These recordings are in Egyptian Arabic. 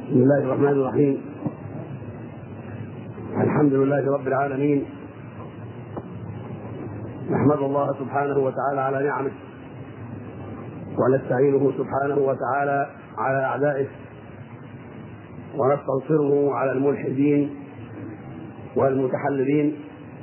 بسم الله الرحمن الرحيم الحمد لله رب العالمين نحمد الله سبحانه وتعالى على نعمه ونستعينه سبحانه وتعالى على اعدائه ونستنصره على الملحدين والمتحللين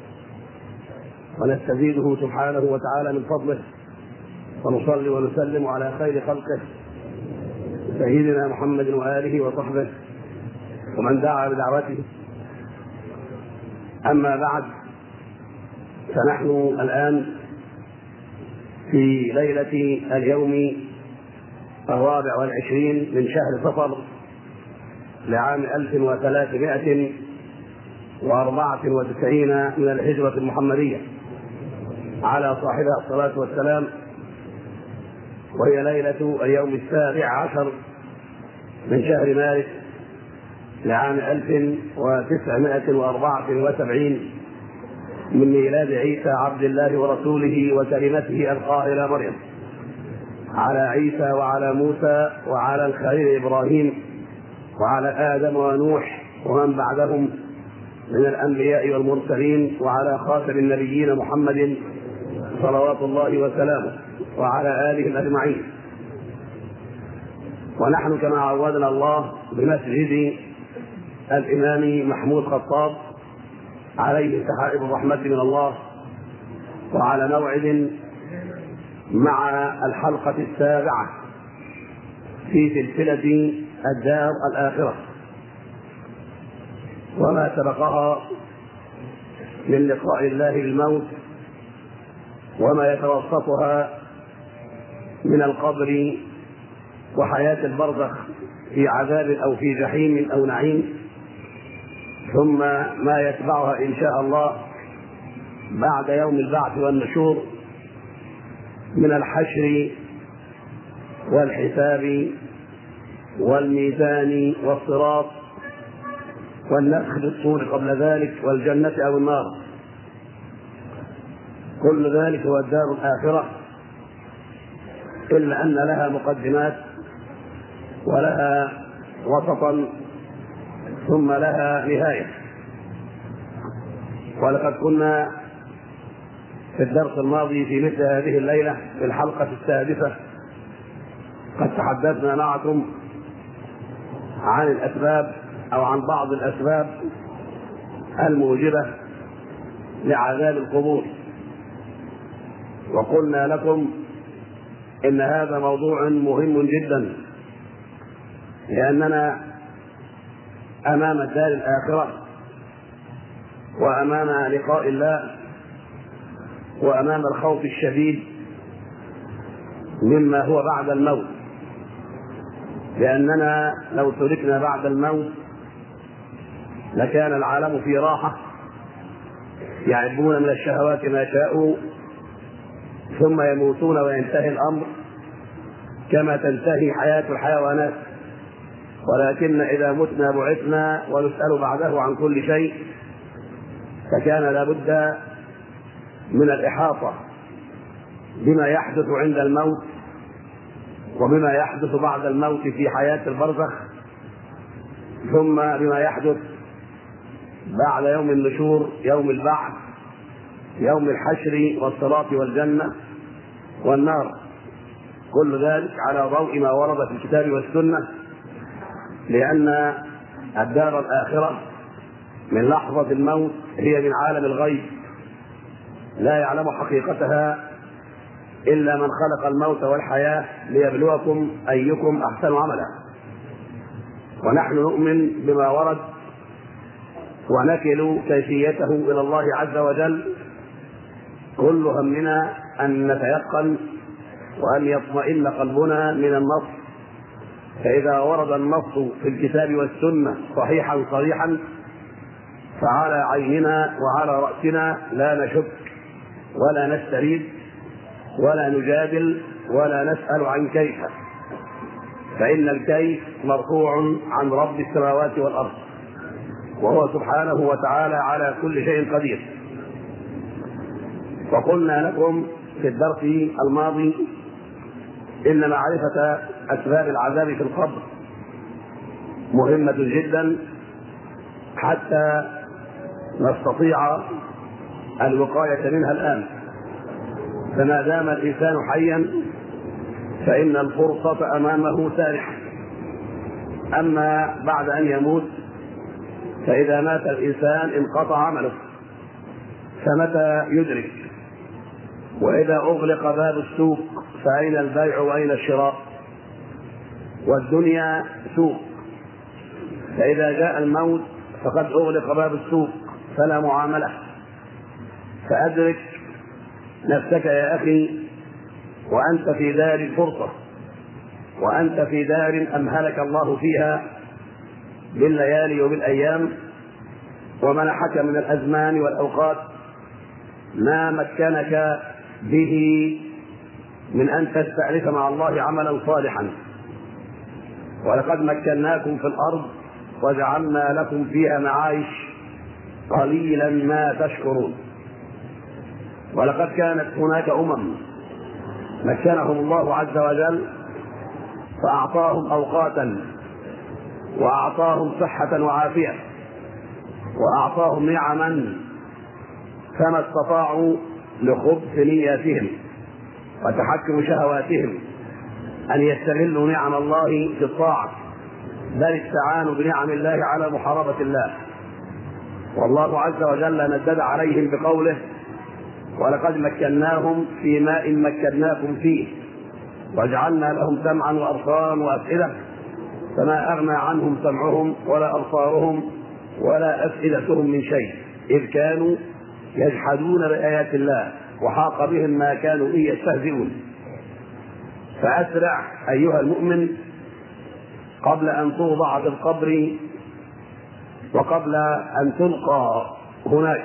ونستزيده سبحانه وتعالى من فضله ونصلي ونسلم على خير خلقه سيدنا محمد واله وصحبه ومن دعا بدعوته اما بعد فنحن الان في ليله اليوم الرابع والعشرين من شهر صفر لعام ألف وثلاثمائة وأربعة وتسعين من الهجرة المحمدية على صاحبها الصلاة والسلام وهي ليلة اليوم السابع عشر من شهر مارس لعام ألف وتسعمائة وأربعة وسبعين من ميلاد عيسى عبد الله ورسوله وكلمته ألقاها إلى مريم على عيسى وعلى موسى وعلى الخليل إبراهيم وعلى آدم ونوح ومن بعدهم من الأنبياء والمرسلين وعلى خاتم النبيين محمد صلوات الله وسلامه وعلى آله أجمعين ونحن كما عودنا الله بمسجد الإمام محمود خطاب عليه سحائب الرحمة من الله وعلى موعد مع الحلقة السابعة في سلسلة الدار الآخرة وما سبقها من لقاء الله الموت وما يتوسطها من القبر وحياة البرزخ في عذاب أو في جحيم أو نعيم ثم ما يتبعها إن شاء الله بعد يوم البعث والنشور من الحشر والحساب والميزان والصراط والنفخ بالصور قبل ذلك والجنة أو النار كل ذلك هو الدار الآخرة إلا أن لها مقدمات ولها وسطا ثم لها نهاية ولقد كنا في الدرس الماضي في مثل هذه الليلة في الحلقة السادسة قد تحدثنا معكم عن الأسباب أو عن بعض الأسباب الموجبة لعذاب القبور وقلنا لكم إن هذا موضوع مهم جدا لأننا أمام الدار الآخرة وأمام لقاء الله وأمام الخوف الشديد مما هو بعد الموت لأننا لو تركنا بعد الموت لكان العالم في راحة يعبون من الشهوات ما شاءوا ثم يموتون وينتهي الأمر كما تنتهي حياة الحيوانات ولكن إذا متنا بعثنا ونسأل بعده عن كل شيء فكان لابد من الإحاطة بما يحدث عند الموت وبما يحدث بعد الموت في حياة البرزخ ثم بما يحدث بعد يوم النشور يوم البعث يوم الحشر والصلاة والجنة والنار كل ذلك على ضوء ما ورد في الكتاب والسنة لأن الدار الآخرة من لحظة الموت هي من عالم الغيب لا يعلم حقيقتها إلا من خلق الموت والحياة ليبلوكم أيكم أحسن عملا ونحن نؤمن بما ورد ونكل كيفيته إلى الله عز وجل كل همنا أن نتيقن وأن يطمئن قلبنا من النص فإذا ورد النص في الكتاب والسنة صحيحا صريحا فعلى عيننا وعلى رأسنا لا نشك ولا نستريد ولا نجادل ولا نسأل عن كيف فإن الكيف مرفوع عن رب السماوات والأرض وهو سبحانه وتعالى على كل شيء قدير وقلنا لكم في الدرس الماضي إن معرفة أسباب العذاب في القبر مهمة جدا حتى نستطيع الوقاية منها الآن فما دام الإنسان حيا فإن الفرصة أمامه سارحة أما بعد أن يموت فإذا مات الإنسان انقطع عمله فمتى يدرك وإذا أغلق باب السوق فأين البيع وأين الشراء والدنيا سوق فإذا جاء الموت فقد أغلق باب السوق فلا معاملة فأدرك نفسك يا أخي وأنت في دار الفرصة وأنت في دار أمهلك الله فيها بالليالي وبالأيام ومنحك من الأزمان والأوقات ما مكنك به من أن تستعرف مع الله عملا صالحا ولقد مكناكم في الأرض وجعلنا لكم فيها معايش قليلا ما تشكرون ولقد كانت هناك أمم مكنهم الله عز وجل فأعطاهم أوقاتا وأعطاهم صحة وعافية وأعطاهم نعما فما استطاعوا لخبث نياتهم وتحكم شهواتهم أن يستغلوا نعم الله في الطاعة بل استعانوا بنعم الله على محاربة الله والله عز وجل ندد عليهم بقوله ولقد مكناهم في ماء مكناكم فيه وجعلنا لهم سمعا وابصارا وافئده فما اغنى عنهم سمعهم ولا ابصارهم ولا افئدتهم من شيء اذ كانوا يجحدون بايات الله وحاق بهم ما كانوا به يستهزئون فاسرع ايها المؤمن قبل ان توضع في القبر وقبل ان تلقى هناك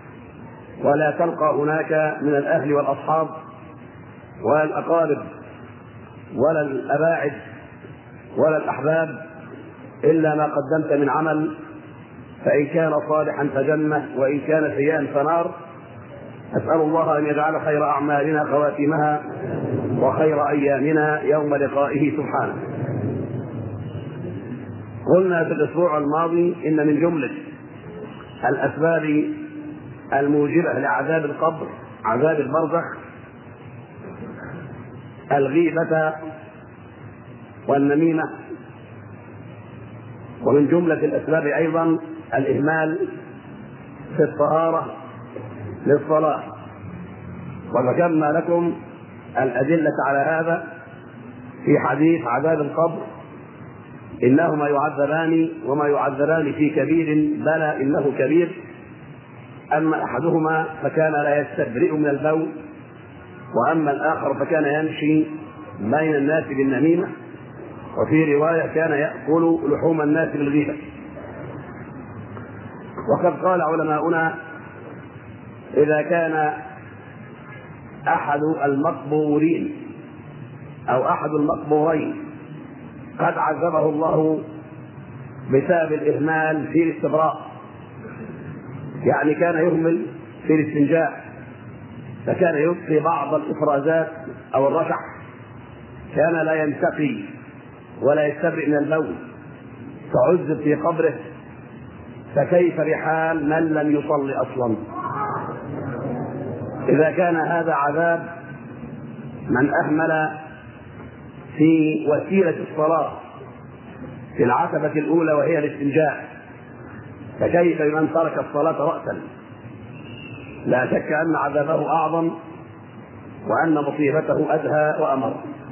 ولا تلقى هناك من الاهل والاصحاب ولا الاقارب ولا الاباعد ولا الاحباب الا ما قدمت من عمل فان كان صالحا فجنه وان كان سيئا فنار اسال الله ان يجعل خير اعمالنا خواتمها وخير ايامنا يوم لقائه سبحانه قلنا في الاسبوع الماضي ان من جمله الاسباب الموجبه لعذاب القبر عذاب البرزخ الغيبه والنميمه ومن جمله الاسباب ايضا الاهمال في الطهاره للصلاه وذكرنا لكم الادله على هذا في حديث عذاب القبر إنهما يعذبان وما يعذبان في كبير بلى إنه كبير أما أحدهما فكان لا يستبرئ من البول وأما الآخر فكان يمشي بين الناس بالنميمة وفي رواية كان يأكل لحوم الناس بالغيبة وقد قال علماؤنا إذا كان أحد المقبورين أو أحد المقبورين قد عذبه الله بسبب الإهمال في الاستبراء يعني كان يهمل في الاستنجاء فكان يبقي بعض الإفرازات أو الرشح كان لا ينتقي ولا يستبرئ من البول فعذب في قبره فكيف بحال من لم يصلي أصلا إذا كان هذا عذاب من أهمل في وسيلة الصلاة في العتبة الأولى وهي الاستنجاء فكيف بمن ترك الصلاة رأسا لا شك أن عذابه أعظم وأن مصيبته أدهى وأمر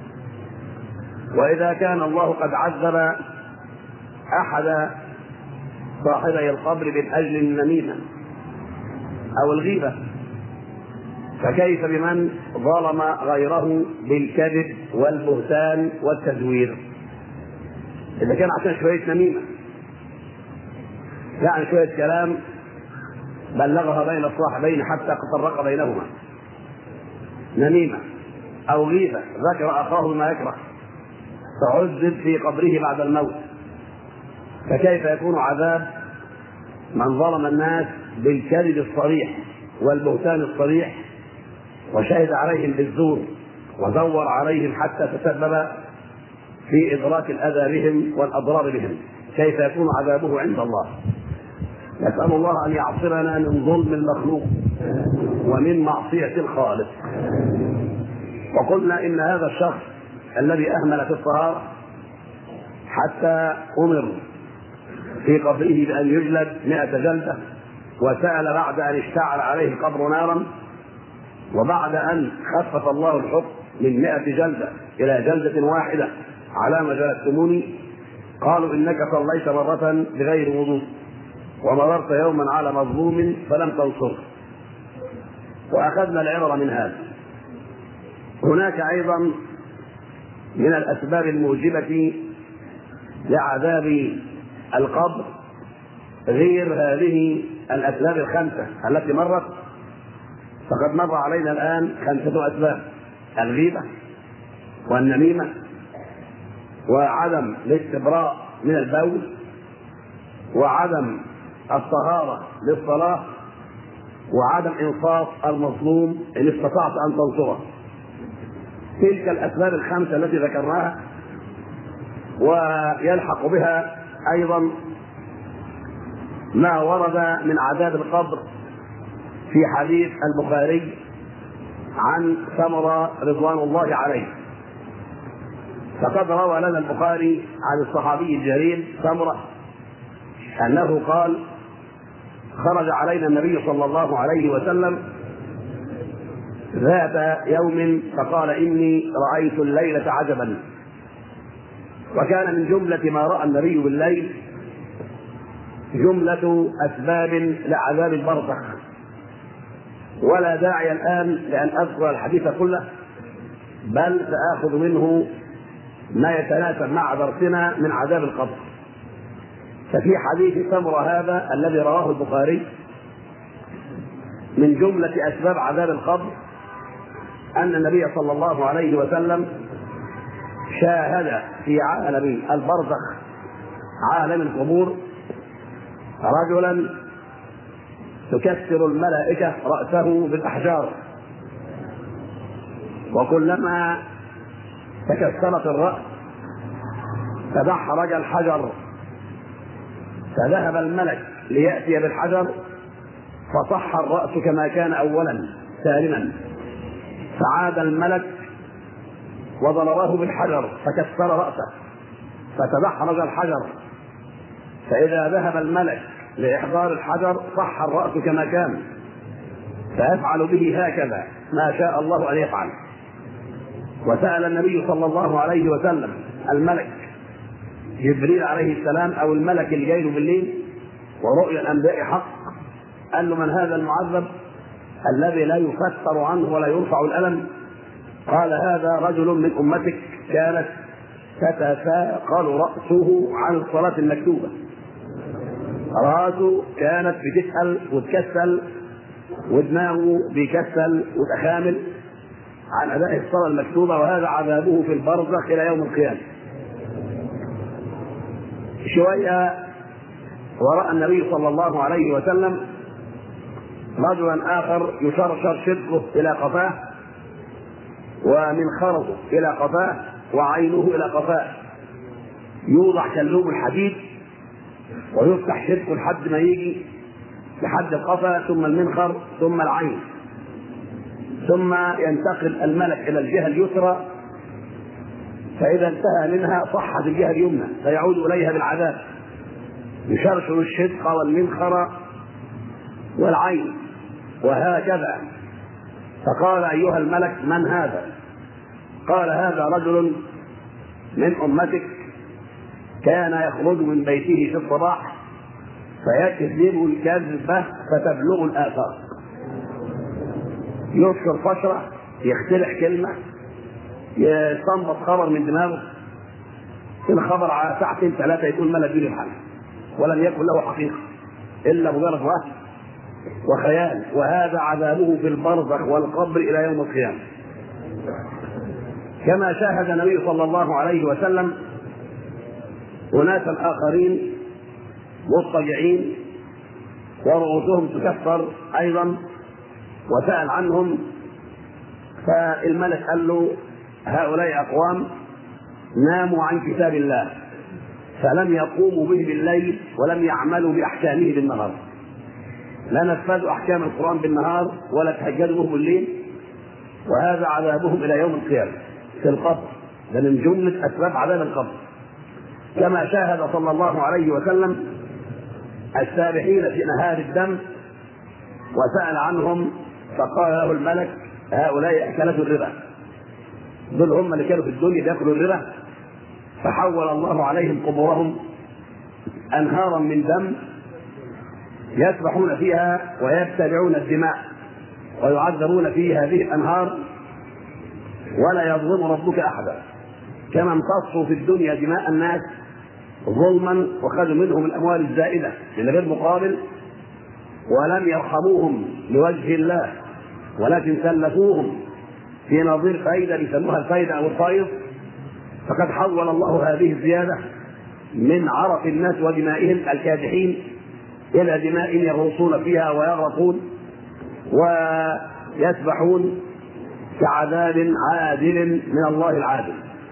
وإذا كان الله قد عذب أحد صاحبي القبر من أجل النميمة أو الغيبة فكيف بمن ظلم غيره بالكذب والبهتان والتزوير إذا كان عشان شوية نميمة يعني شوية كلام بلغها بين الصاحبين حتى تفرق بينهما نميمة أو غيبة ذكر أخاه ما يكره فعذب في قبره بعد الموت فكيف يكون عذاب من ظلم الناس بالكذب الصريح والبهتان الصريح وشهد عليهم بالزور ودور عليهم حتى تسبب في إدراك الأذى بهم والأضرار بهم كيف يكون عذابه عند الله نسأل الله أن يعصرنا من ظلم المخلوق ومن معصية الخالق وقلنا إن هذا الشخص الذي أهمل في الطهارة حتى أمر في قبره بأن يجلد مئة جلدة وسأل بعد أن اشتعل عليه القبر نارا وبعد أن خفف الله الحكم من مئة جلدة إلى جلدة واحدة على ما جلدتموني قالوا إنك صليت مرة بغير وضوء ومررت يوما على مظلوم فلم تنصره وأخذنا العبرة من هذا هناك أيضا من الأسباب الموجبة لعذاب القبر غير هذه الأسباب الخمسة التي مرت فقد مر علينا الآن خمسة أسباب الغيبة والنميمة وعدم الاستبراء من البول وعدم الطهارة للصلاة وعدم إنصاف المظلوم إن استطعت أن تنصره تلك الأسباب الخمسة التي ذكرناها ويلحق بها أيضا ما ورد من عذاب القبر في حديث البخاري عن ثمرة رضوان الله عليه فقد روى لنا البخاري عن الصحابي الجليل ثمرة أنه قال خرج علينا النبي صلى الله عليه وسلم ذات يوم فقال إني رأيت الليلة عجبا وكان من جملة ما رأى النبي بالليل جملة أسباب لعذاب البرزخ ولا داعي الآن لأن أذكر الحديث كله بل سآخذ منه ما يتناسب مع درسنا من عذاب القبر ففي حديث سمرة هذا الذي رواه البخاري من جملة أسباب عذاب القبر أن النبي صلى الله عليه وسلم شاهد في عالم البرزخ عالم القبور رجلا تكسر الملائكة رأسه بالأحجار وكلما تكسرت الرأس تدحرج الحجر فذهب الملك ليأتي بالحجر فصح الرأس كما كان أولا سالما فعاد الملك وضربه بالحجر فكسر رأسه فتدحرج الحجر فإذا ذهب الملك لإحضار الحجر صح الرأس كما كان فيفعل به هكذا ما شاء الله أن يفعل وسأل النبي صلى الله عليه وسلم الملك جبريل عليه السلام أو الملك اللي جاي له بالليل ورؤيا الأنبياء حق قال له من هذا المعذب الذي لا يفتر عنه ولا يرفع الألم قال هذا رجل من أمتك كانت تتثاقل رأسه عن الصلاة المكتوبة راسه كانت بتسأل وتكسل ودماغه بيكسل وتخامل عن أداء الصلاة المكتوبة وهذا عذابه في البرزخ إلى يوم القيامة شوية ورأى النبي صلى الله عليه وسلم رجلا آخر يشرشر شدقه إلى قفاه ومنخرطه إلى قفاه وعينه إلى قفاه يوضع كلوب الحديد ويفتح شدقه لحد ما يجي لحد القفا ثم المنخر ثم العين ثم ينتقل الملك إلى الجهة اليسرى فإذا انتهى منها صحت الجهة اليمنى فيعود إليها بالعذاب يشرشر الشدق والمنخر والعين وهكذا فقال أيها الملك من هذا؟ قال هذا رجل من أمتك كان يخرج من بيته في الصباح فيكذب الكذبة فتبلغ الآفاق يذكر فترة يخترع كلمة يستنبط خبر من دماغه الخبر على ساعتين ثلاثة يكون ملا دين الحل ولم يكن له حقيقة إلا مجرد وهم وخيال وهذا عذابه في البرزخ والقبر إلى يوم القيامة كما شاهد النبي صلى الله عليه وسلم أناسا آخرين مضطجعين ورؤوسهم تكفر أيضا وسأل عنهم فالملك قال له هؤلاء أقوام ناموا عن كتاب الله فلم يقوموا به بالليل ولم يعملوا باحكامه بالنهار لا نفذوا احكام القران بالنهار ولا تهجدوا به بالليل وهذا عذابهم الى يوم القيامه في القبر ده من جمله اسباب عذاب القبر كما شاهد صلى الله عليه وسلم السابحين في نهار الدم وسأل عنهم فقال له الملك هؤلاء أكلة الربا دول هم اللي كانوا في الدنيا بياكلوا الربا فحول الله عليهم قبورهم أنهارا من دم يسبحون فيها ويتبعون الدماء ويعذبون في هذه الأنهار ولا يظلم ربك أحدا كما امتصوا في الدنيا دماء الناس ظلما وخذوا منهم الاموال الزائده من غير مقابل ولم يرحموهم لوجه الله ولكن سلفوهم في نظير فايده بيسموها الفايده او الفايض فقد حول الله هذه الزياده من عرق الناس ودمائهم الكادحين الى دماء يغوصون فيها ويغرقون ويسبحون كعذاب عادل من الله العادل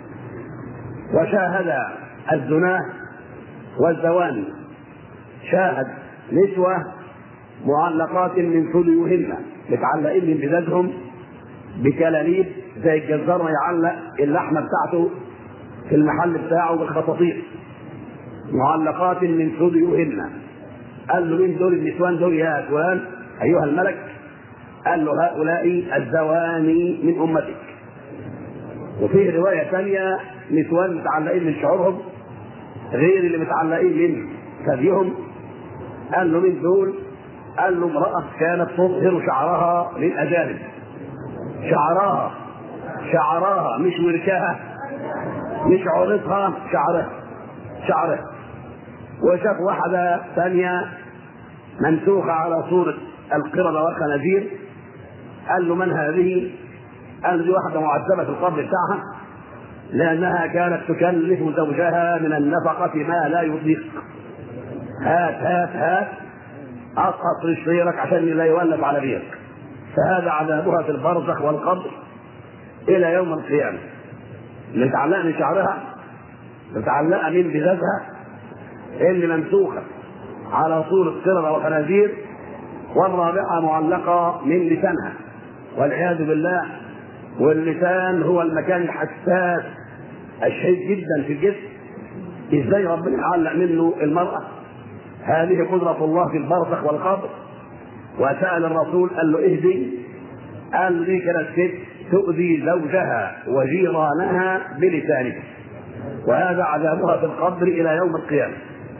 وشاهد الزناه والزواني شاهد نسوة معلقات من ثديهن متعلقين من بلادهم بكلاليب زي الجزار ما يعلق اللحمة بتاعته في المحل بتاعه بالخطاطيف معلقات من ثديهن قال له مين دول النسوان دول يا فلان أيها الملك قال له هؤلاء الزواني من أمتك وفيه رواية ثانية نسوان متعلقين من شعورهم غير اللي متعلقين من ثديهم قال له من دول قال له امرأة كانت تظهر شعرها للأجانب شعرها شعرها مش وركها مش عورتها شعرها شعرها وشاف واحدة ثانية منسوخة على صورة القردة والخنازير قال له من هذه؟ قال له دي واحدة معذبة في القبر بتاعها لأنها كانت تكلف زوجها من النفقة ما لا يطيق هات هات هات أسقط رشيرك عشان لا يولف على بيك فهذا عذابها في البرزخ والقبر إلى يوم القيامة متعلقة من شعرها متعلقة من بذاتها اللي ممسوخة على صورة قردة وخنازير والرابعة معلقة من لسانها والعياذ بالله واللسان هو المكان الحساس الشديد جدا في الجسم ازاي ربنا يعلق منه المرأة هذه قدرة الله في البرزخ والقبر وسأل الرسول قال له اهدي قال لي كانت ست تؤذي زوجها وجيرانها بلسانها وهذا عذابها في القبر إلى يوم القيامة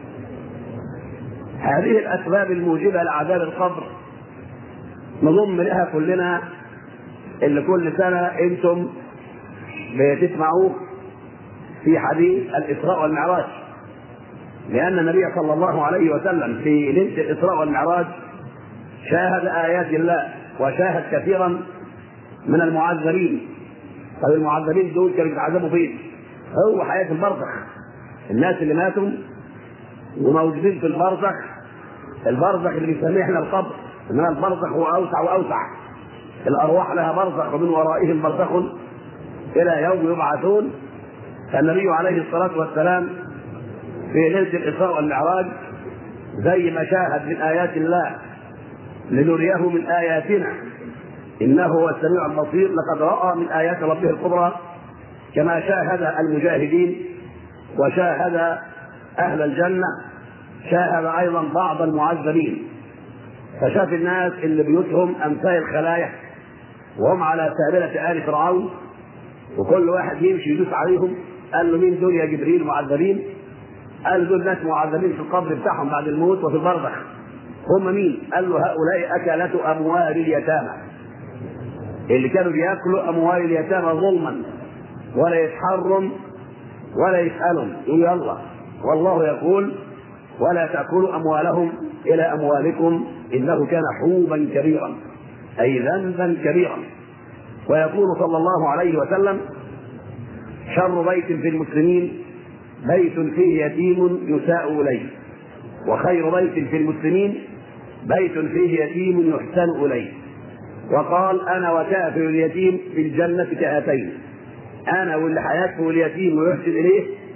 هذه الأسباب الموجبة لعذاب القبر نضم لها كلنا اللي كل سنة أنتم بتسمعوه في حديث الإسراء والمعراج لأن النبي صلى الله عليه وسلم في ليلة الإسراء والمعراج شاهد آيات الله وشاهد كثيرا من المعذبين طب المعذبين دول كانوا بيتعذبوا فين؟ هو حياة البرزخ الناس اللي ماتوا وموجودين في البرزخ البرزخ اللي بنسميه احنا القبر انما البرزخ هو اوسع واوسع الارواح لها برزخ ومن ورائهم برزخ الى يوم يبعثون فالنبي عليه الصلاه والسلام في ليله الاسراء والمعراج زي ما شاهد من ايات الله لنريه من اياتنا انه هو السميع البصير لقد راى من ايات ربه الكبرى كما شاهد المجاهدين وشاهد اهل الجنه شاهد ايضا بعض المعذبين فشاف الناس اللي بيوتهم امثال الخلايا وهم على سابلة آل فرعون وكل واحد يمشي يدوس عليهم قال له مين دول يا جبريل معذبين؟ قال دول ناس معذبين في القبر بتاعهم بعد الموت وفي البرزخ هم مين؟ قال له هؤلاء أكلة أموال اليتامى اللي كانوا بياكلوا أموال اليتامى ظلما ولا يتحرم ولا يسألهم يقول يلا والله يقول ولا تأكلوا أموالهم إلى أموالكم إنه كان حوبا كبيرا أي ذنبا كبيرا ويقول صلى الله عليه وسلم شر بيت في المسلمين بيت فيه يتيم يساء إليه وخير بيت في المسلمين بيت فيه يتيم يحسن إليه وقال أنا وكافر اليتيم في الجنة كهاتين أنا واللي هيكفر اليتيم ويحسن إليه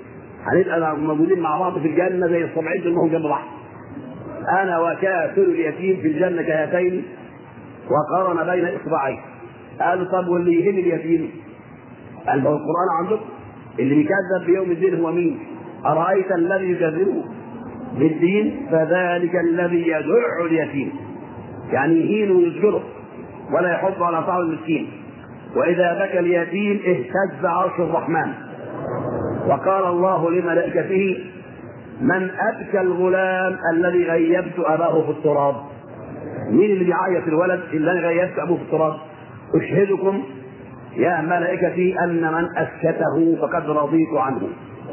هنبقى موجودين مع بعض في الجنه زي الصبعين دول هم جنب بعض انا وكافر اليتيم في الجنه كهاتين وقارن بين اصبعين قالوا طب واللي يهين اليتيم قال هو القران عندكم اللي بيكذب بيوم الدين هو مين؟ ارايت الذي يكذبه بالدين فذلك الذي يدع اليتيم يعني يهين ويزجره ولا يحض على طعام المسكين واذا بكى اليتيم اهتز عرش الرحمن وقال الله لملائكته من ابكى الغلام الذي غيبت اباه في التراب مين اللي بيعيط الولد اللي انا غيبت ابوه في التراب اشهدكم يا ملائكتي ان من اسكته فقد رضيت عنه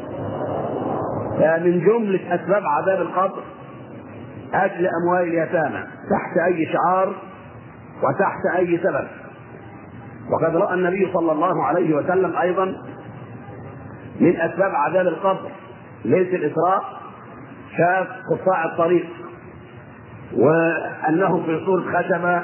فمن جمله اسباب عذاب القبر اكل اموال اليتامى تحت اي شعار وتحت اي سبب وقد راى النبي صلى الله عليه وسلم ايضا من اسباب عذاب القبر ليله الاسراء شاف قطاع الطريق وانه في صوره خشبه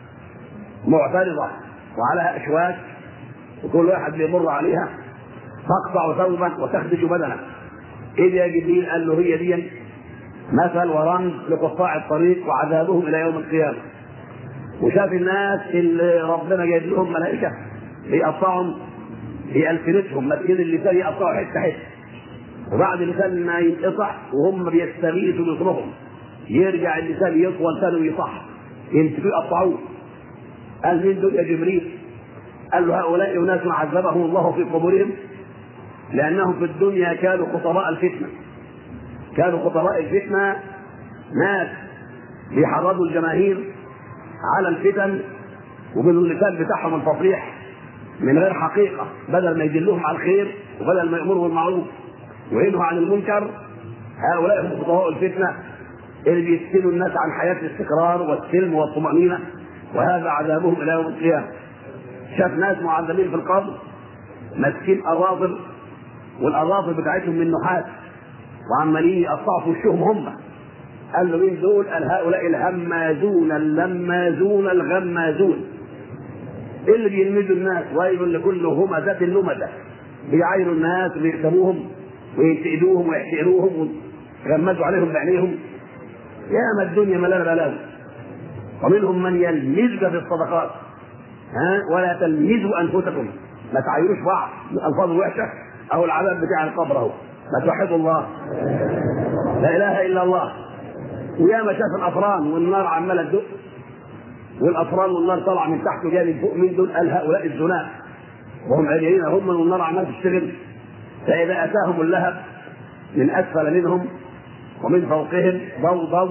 معترضه وعلى اشواك وكل واحد بيمر عليها تقطع ثوبه وتخدش بدنه اذ يا جبريل قال له هي دي مثل ورمز لقطاع الطريق وعذابهم الى يوم القيامه وشاف الناس اللي ربنا جايب لهم ملائكه بيقطعهم بألسنتهم مسكين اللسان يقطعوا حته حته وبعد اللسان ما ينقطع وهم بيستغيثوا بصرهم يرجع اللسان يطول ثاني ويصح يمسكوا يقطعوه قال مين دول يا جبريل؟ قال له هؤلاء اناس عذبهم الله في قبورهم لانهم في الدنيا كانوا خطباء الفتنه كانوا خطباء الفتنه ناس بيحرضوا الجماهير على الفتن وباللسان بتاعهم الفصيح من غير حقيقه بدل ما يدلهم على الخير وبدل ما يامروا بالمعروف وينهوا عن المنكر هؤلاء هم خطباء الفتنه اللي بيفتنوا الناس عن حياه الاستقرار والسلم والطمانينه وهذا عذابهم الى يوم القيامه شاف ناس معذبين في القبر ماسكين اراضل والاراضل بتاعتهم من نحاس وعمالين يقطعوا في وشهم هم قال له مين دول؟ قال هؤلاء الهمازون اللمازون الغمازون اللي بيلمزوا الناس ويل لكل همزة لمزة بيعايروا الناس ويكتبوهم وينتقدوهم ويحتقروهم ويغمزوا عليهم بعينيهم ياما الدنيا ملانة بلاوي ومنهم من يلمزك في الصدقات ها ولا تلمزوا انفسكم ما تعايروش بعض بالالفاظ الوحشه او العذاب بتاع القبر اهو ما توحدوا الله لا اله الا الله وياما شاف الافران والنار عماله تدق والافران والنار طالعه من تحت وجايه من فوق من دول قال هؤلاء الزناة وهم عريانين هم والنار عماله تشتغل فاذا اتاهم اللهب من اسفل منهم ومن فوقهم ضوضوا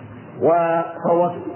وصوتوا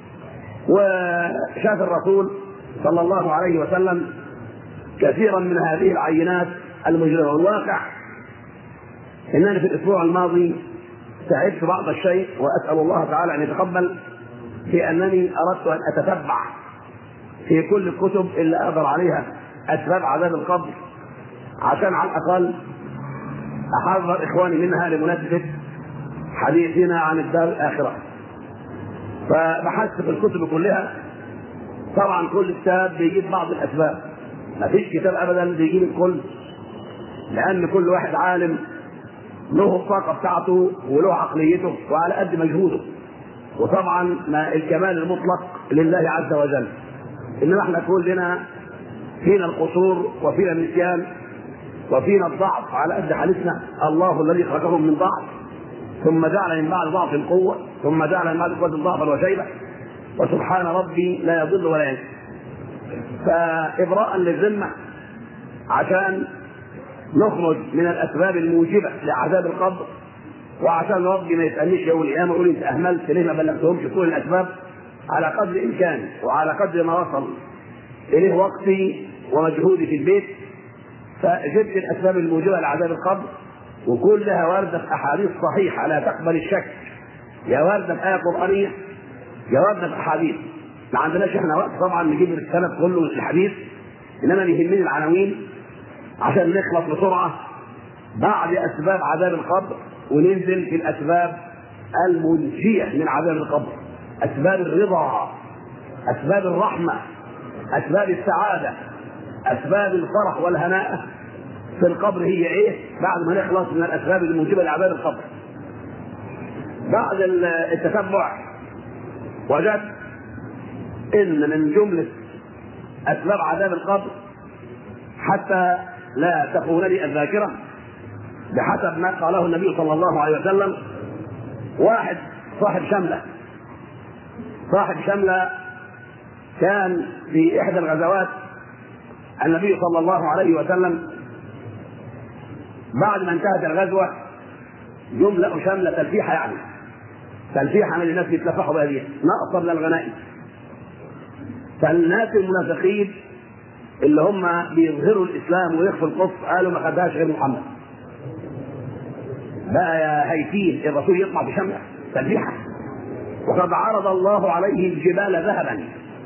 وشاف الرسول صلى الله عليه وسلم كثيرا من هذه العينات المجرمه والواقع انني في الاسبوع الماضي سعدت بعض الشيء واسال الله تعالى ان يتقبل في انني اردت ان اتتبع في كل الكتب اللي اقدر عليها اسباب عذاب القبر عشان على الاقل احذر اخواني منها لمناسبه حديثنا عن الدار الاخره فبحثت في الكتب كلها طبعا كل كتاب بيجيب بعض الاسباب ما فيش كتاب ابدا بيجيب الكل لان كل واحد عالم له الطاقه بتاعته وله عقليته وعلى قد مجهوده وطبعا ما الكمال المطلق لله عز وجل انما احنا كلنا فينا القصور وفينا النسيان وفينا الضعف على قد حالتنا الله الذي خلقهم من ضعف ثم جعل من بعد ضعف قوه ثم جعل من بعد قوه ضعفا وشيبه وسبحان ربي لا يضل ولا ينسى فابراء للذمه عشان نخرج من الاسباب الموجبه لعذاب القبر وعشان ربي ما يسالنيش يوم القيامه يقول انت اهملت ليه ما بلغتهمش كل الاسباب على قدر امكاني وعلى قدر ما وصل اليه وقتي ومجهودي في البيت فجبت الاسباب الموجبه لعذاب القبر وكلها وارده في احاديث صحيحه لا تقبل الشك يا وارده في ايه قرانيه يا وارده في احاديث ما عندناش احنا وقت طبعا نجيب السند كله الحديث انما يهمني العناوين عشان نخلص بسرعه بعد اسباب عذاب القبر وننزل في الاسباب المنجيه من عذاب القبر اسباب الرضا اسباب الرحمه اسباب السعاده اسباب الفرح والهناء في القبر هي ايه بعد ما نخلص من الاسباب الموجبه لعذاب القبر بعد التتبع وجدت ان من جمله اسباب عذاب القبر حتى لا تخونني الذاكره بحسب ما قاله النبي صلى الله عليه وسلم واحد صاحب شمله صاحب شمله كان في احدى الغزوات النبي صلى الله عليه وسلم بعد ما انتهت الغزوه يملا شمله تلفيحه يعني تلفيحه من الناس يتلفحوا بها دي نقصا من الغنائم فالناس المنافقين اللي هم بيظهروا الاسلام ويخفوا الكفر قالوا ما خدهاش غير محمد بقى يا هيتين الرسول يطلع بشمله تلفيحه وقد عرض الله عليه الجبال ذهبا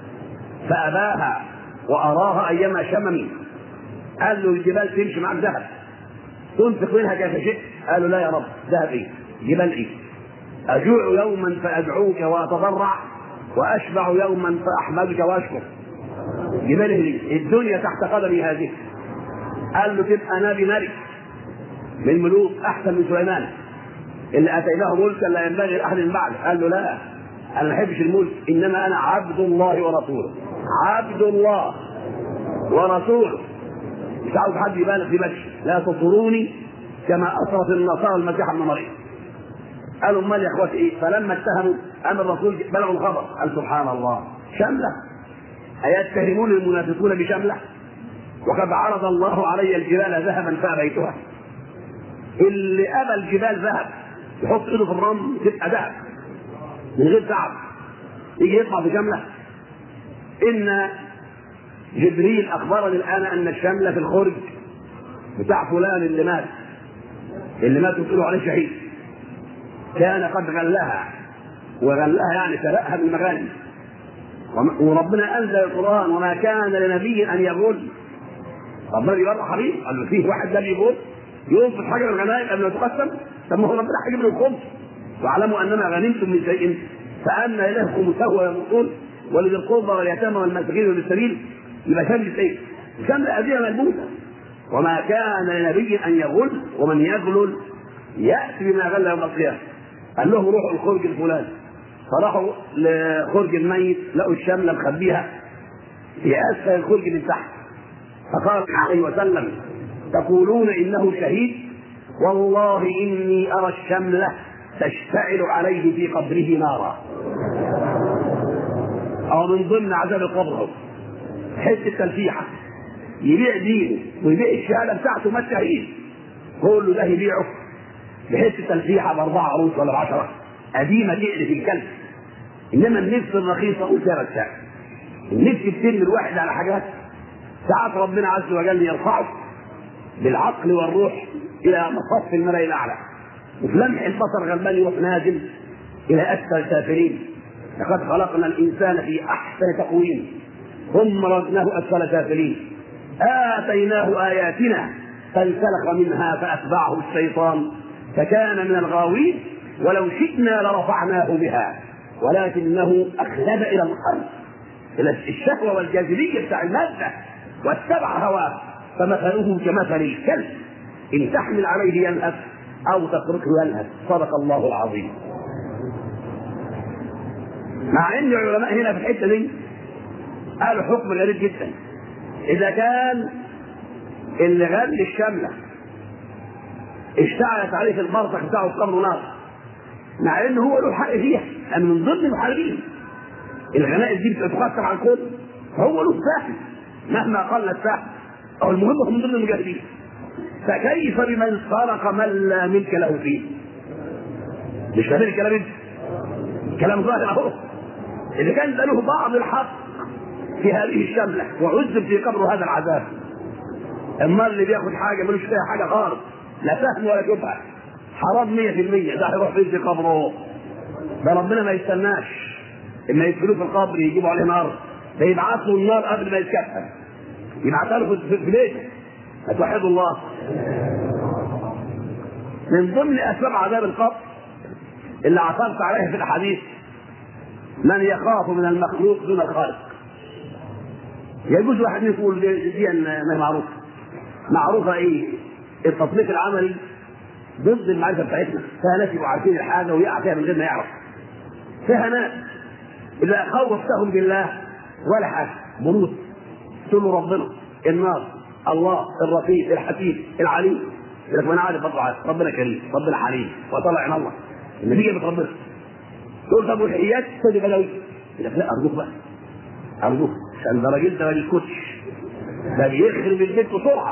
فاباها واراها ايما شمم قال له الجبال تمشي معك ذهب تنفق منها كيف شئت قالوا لا يا رب ذهب ايه جبال ايه اجوع يوما فادعوك واتضرع واشبع يوما فاحمدك واشكر جبال ايه الدنيا تحت قدمي هذه قال له تبقى نبي ملك من ملوك احسن من سليمان اللي اتيناه ملكا لا ينبغي لاحد من بعد قال له لا انا ما بحبش الملك انما انا عبد الله ورسوله عبد الله ورسوله مش عاوز حد يبالغ في بشر لا تطروني كما اسرت النصارى المسيح ابن مريم قالوا امال يا اخواتي ايه فلما اتهموا ام الرسول بلغوا الخبر قال سبحان الله شمله ايتهمون المنافقون بشمله وقد عرض الله علي الجبال ذهبا فابيتها اللي ابى الجبال ذهب يحط ايده في الرمل تبقى ذهب من غير تعب يجي يطلع بشمله ان جبريل اخبرني الان ان الشمله في الخرج بتاع فلان اللي مات اللي مات وتقولوا عليه شهيد كان قد غلها وغلها يعني سرقها بالمغانم وربنا انزل القران وما كان لنبي ان يغل ربنا بيبرع حبيب قال له فيه واحد لم يقول ينفق حاجه من الغنائم قبل ما تقسم طب ما هو ربنا هيجيب له الخمس واعلموا انما غنمتم من شيء فان الهكم سهو يموتون ولذي القربى واليتامى والمساكين والسبيل يبقى شمل ايه؟ شمل اديه ملبوسه وما كان لنبي ان يغل ومن يغلل ياتي بما غل يوم القيامه قال له روحوا الخرج الفلاني فراحوا لخرج الميت لقوا الشمله مخبيها في اسفل الخرج من تحت فقال عليه وسلم تقولون انه شهيد والله اني ارى الشمله تشتعل عليه في قبره نارا او من ضمن عذاب القبر حته تلفيحه يبيع دينه ويبيع الشهاده بتاعته ما الشهيد كله ده يبيعه بحته تلفيحه باربعه عروس ولا بعشره قديمه تقلب الكلب انما النفس الرخيصه قلت يا رشاق النفس بترمي الواحد على حاجات ساعات ربنا عز وجل يرفعه بالعقل والروح الى مصف الملأ الاعلى وفي لمح البصر غلبان يروح نازل الى اسفل سافلين لقد خلقنا الانسان في احسن تقويم ثم ردناه اسفل سافلين اتيناه اياتنا فانسلخ منها فاتبعه الشيطان فكان من الغاوين ولو شئنا لرفعناه بها ولكنه اخلد الى الارض الى الشهوه والجاذبيه بتاع الماده واتبع هواه فمثله كمثل الكلب ان تحمل عليه يلهث او تتركه يلهث صدق الله العظيم مع ان العلماء هنا في الحته دي قالوا حكم غريب جدا اذا كان اللي غل الشمله اشتعلت عليه في البرزخ بتاعه في قبر نار مع ان هو له حق فيها لان من ضمن المحاربين الغنائم دي بتتقسم على الكل هو له سهم مهما قل السهم او المهم هو من ضمن المجاهدين فكيف بمن سرق من لا ملك له فيه مش فاهمين الكلام انت كلام ظاهر اهو اللي كان له بعض الحق في هذه الشمله وعذب في قبره هذا العذاب اما اللي بياخد حاجه ملوش فيها حاجه خالص لا فهم ولا شبهه حرام 100% ده هيروح فين في قبره ده ربنا ما يستناش اما يدخلوه في القبر يجيبوا عليه نار ده يبعث له النار قبل ما يتكفن يبعثها له في بيته هتوحدوا الله من ضمن اسباب عذاب القبر اللي عثرت عليها في الاحاديث من يخاف من المخلوق دون الخالق يجوز واحد يقول دي, دي ما هي معروفه معروفه ايه التطبيق العملي ضد المعرفه بتاعتنا فيها ناس يبقوا عارفين الحاجه ويقع فيها من غير ما يعرف فيها ناس اذا خوفتهم بالله ولا حاجه بنوت تقول له ربنا النار الله الرقيب الحكيم العليم يقول لك ما انا عارف برضه عارف ربنا كريم ربنا حليم وطلع عين الله النتيجه بتربنا تقول طب والحيات سيدي بدوي يقول لك لا ارجوك بقى ارجوك عشان ده راجل ده ما بيسكتش ده بيخرب البيت بسرعه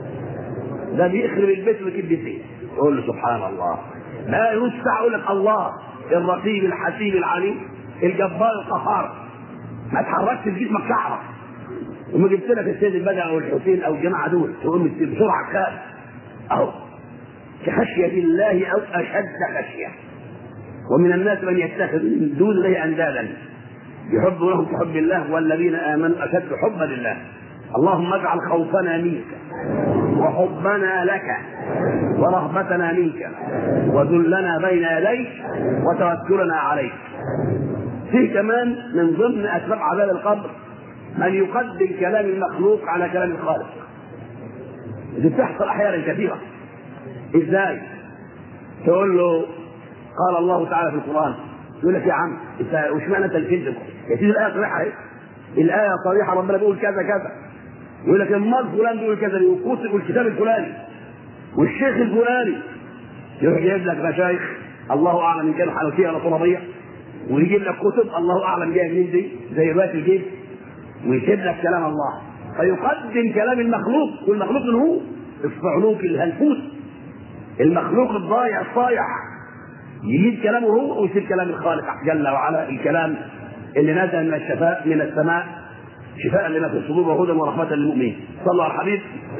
ده بيخرب البيت بكلمتين قول له سبحان الله لا يوسع يقول لك الله الرقيب الحكيم العليم الجبار القهار ما تحركش في جسمك شعرك وما جبت لك السيد البدع او الحسين او الجماعه دول تقوم بسرعه تخاف اهو كخشيه الله او اشد خشيه ومن الناس من يتخذ من دون الله اندادا يحبونهم كحب الله والذين امنوا اشد حبا لله اللهم اجعل خوفنا منك وحبنا لك ورهبتنا منك وذلنا بين يديك وتوكلنا عليك فيه كمان من ضمن اسباب عذاب القبر من يقدم كلام المخلوق على كلام الخالق دي بتحصل احيانا كثيره ازاي تقول له قال الله تعالى في القران يقول لك يا عم انت وش معنى انت الكذب يا سيدي الايه صريحه اهي الايه صريحه ربنا بيقول كذا كذا يقول لك المال فلان بيقول كذا وكتب والكتاب الفلاني والشيخ الفلاني يروح جايب لك مشايخ الله اعلم ان كانوا حنفيه ولا طلبيه ويجيب لك كتب الله اعلم جايه منين دي زي روايه الجيب ويسيب لك كلام الله فيقدم كلام المخلوق والمخلوق من هو الصعلوك الهلفوت المخلوق الضايع الصايع يجيب كلامه هو ويسيب كلام الخالق جل وعلا الكلام اللي نزل من الشفاء من السماء شفاء لما في الصدور وهدى ورحمة للمؤمنين صلوا على الحبيب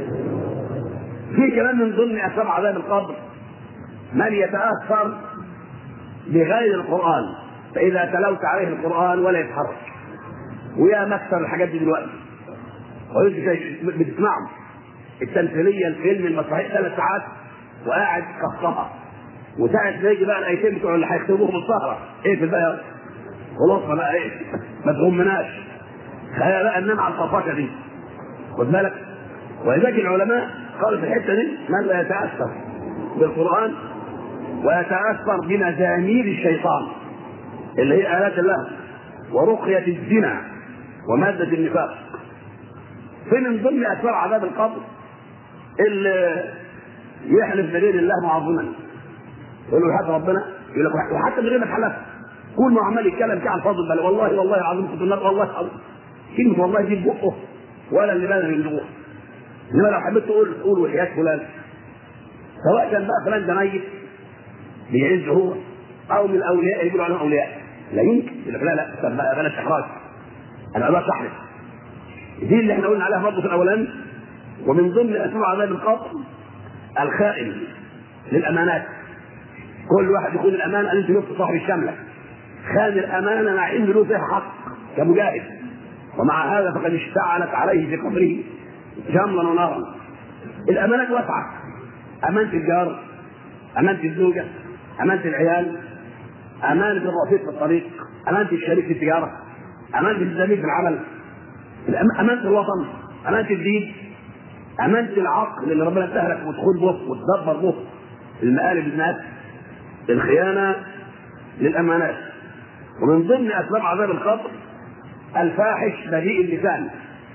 في كلام من ضمن أسباب عذاب القبر من يتأثر بغير القرآن فإذا تلوت عليه القرآن ولا يتحرك ويا مكسر الحاجات دي دلوقتي بتسمعهم التمثيلية الفيلم المسرحية ثلاث ساعات وقاعد كفها وساعة ما يجي بقى الايتين بتوع اللي هيكتبوهم السهرة ايه في بقى خلاص بقى ايه ما تغمناش خلينا بقى ننام على الخفاشه دي خد بالك ولذلك العلماء قالوا في الحته دي من لا يتاثر بالقران ويتاثر بمزامير الشيطان اللي هي الات الله ورقيه الزنا وماده النفاق في من ضمن اسباب عذاب القبر اللي يحلف بغير الله معظما يقول له حتى ربنا يقول لك وحتى من غير ما تحلف كل ما عمال يتكلم كده عن فضل بل والله والله العظيم كنت النار والله العظيم كلمة والله دي بقه ولا اللي بان من بقه انما لو حبيت تقول تقول وحياة فلان سواء كان بقى فلان ده ميت بيعز هو او من الاولياء يقولوا عنهم اولياء لا يمكن يقول لك لا لا طب بقى بلاش احراج انا بلاش احرج دي اللي احنا قلنا عليها برضه في الاولاني ومن ضمن اسباب عذاب القبر الخائن للامانات كل واحد يقول الامانه انت نصف صاحب الشمله خان الامانه مع انه له فيها حق كمجاهد ومع هذا فقد اشتعلت عليه في قبره جمرا ونارا الامانات واسعه امانه الجار امانه الزوجه امانه العيال امانه الرفيق في الطريق امانه الشريك في التجاره امانه الزميل في العمل امانه الوطن امانه الدين امانه العقل اللي ربنا سهلك وتخون به وتدبر به المقالب الناس الخيانه للامانات ومن ضمن اسباب عذاب القبر الفاحش بذيء اللسان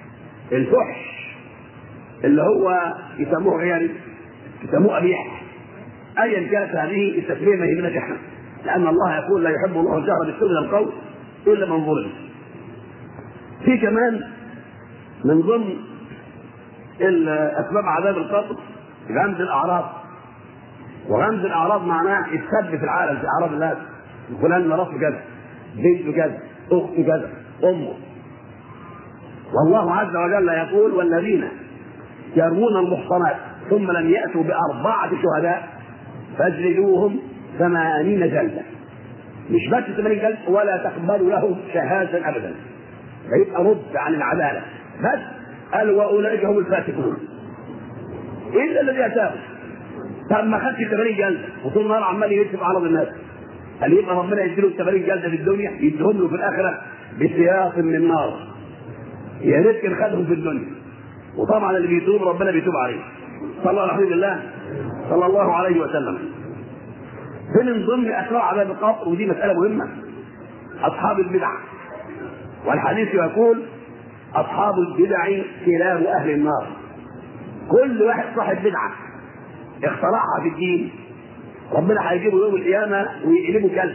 الفحش اللي هو يسموه عيالي يسموه قبيح ايا كانت هذه التسميه ما يهمناش احنا لان الله يقول لا يحب الله الجهر بالسوء من القول الا من ظلم في كمان من ضمن اسباب عذاب القبر غمز الاعراض وغمز الاعراض معناه السب في العالم في اعراض الناس فلان مرته كذا بنته كذا اخته كذا امه والله عز وجل يقول والذين يرمون المحصنات ثم لم ياتوا باربعه شهداء فاجلدوهم ثمانين جلده مش بس ثمانين جلده ولا تقبلوا لهم شهاده ابدا فيبقى رد عن العداله بس قال واولئك هم الفاسقون الا الذي اتاهم طب ما خدش 80 جلده وطول النهار عمال يكتب اعراض الناس قال يبقى ربنا يديله 80 جلده في الدنيا يديهم له في الاخره بسياط من نار يا ريت كان خدهم في الدنيا وطبعا اللي بيتوب ربنا بيتوب عليه صلى على حبيب الله صلى الله عليه وسلم من ضمن اسرار عذاب القبر ودي مساله مهمه اصحاب البدع والحديث يقول اصحاب البدع كلاب اهل النار كل واحد صاحب بدعه اخترعها في الدين ربنا هيجيبه يوم القيامه ويقلبه كلب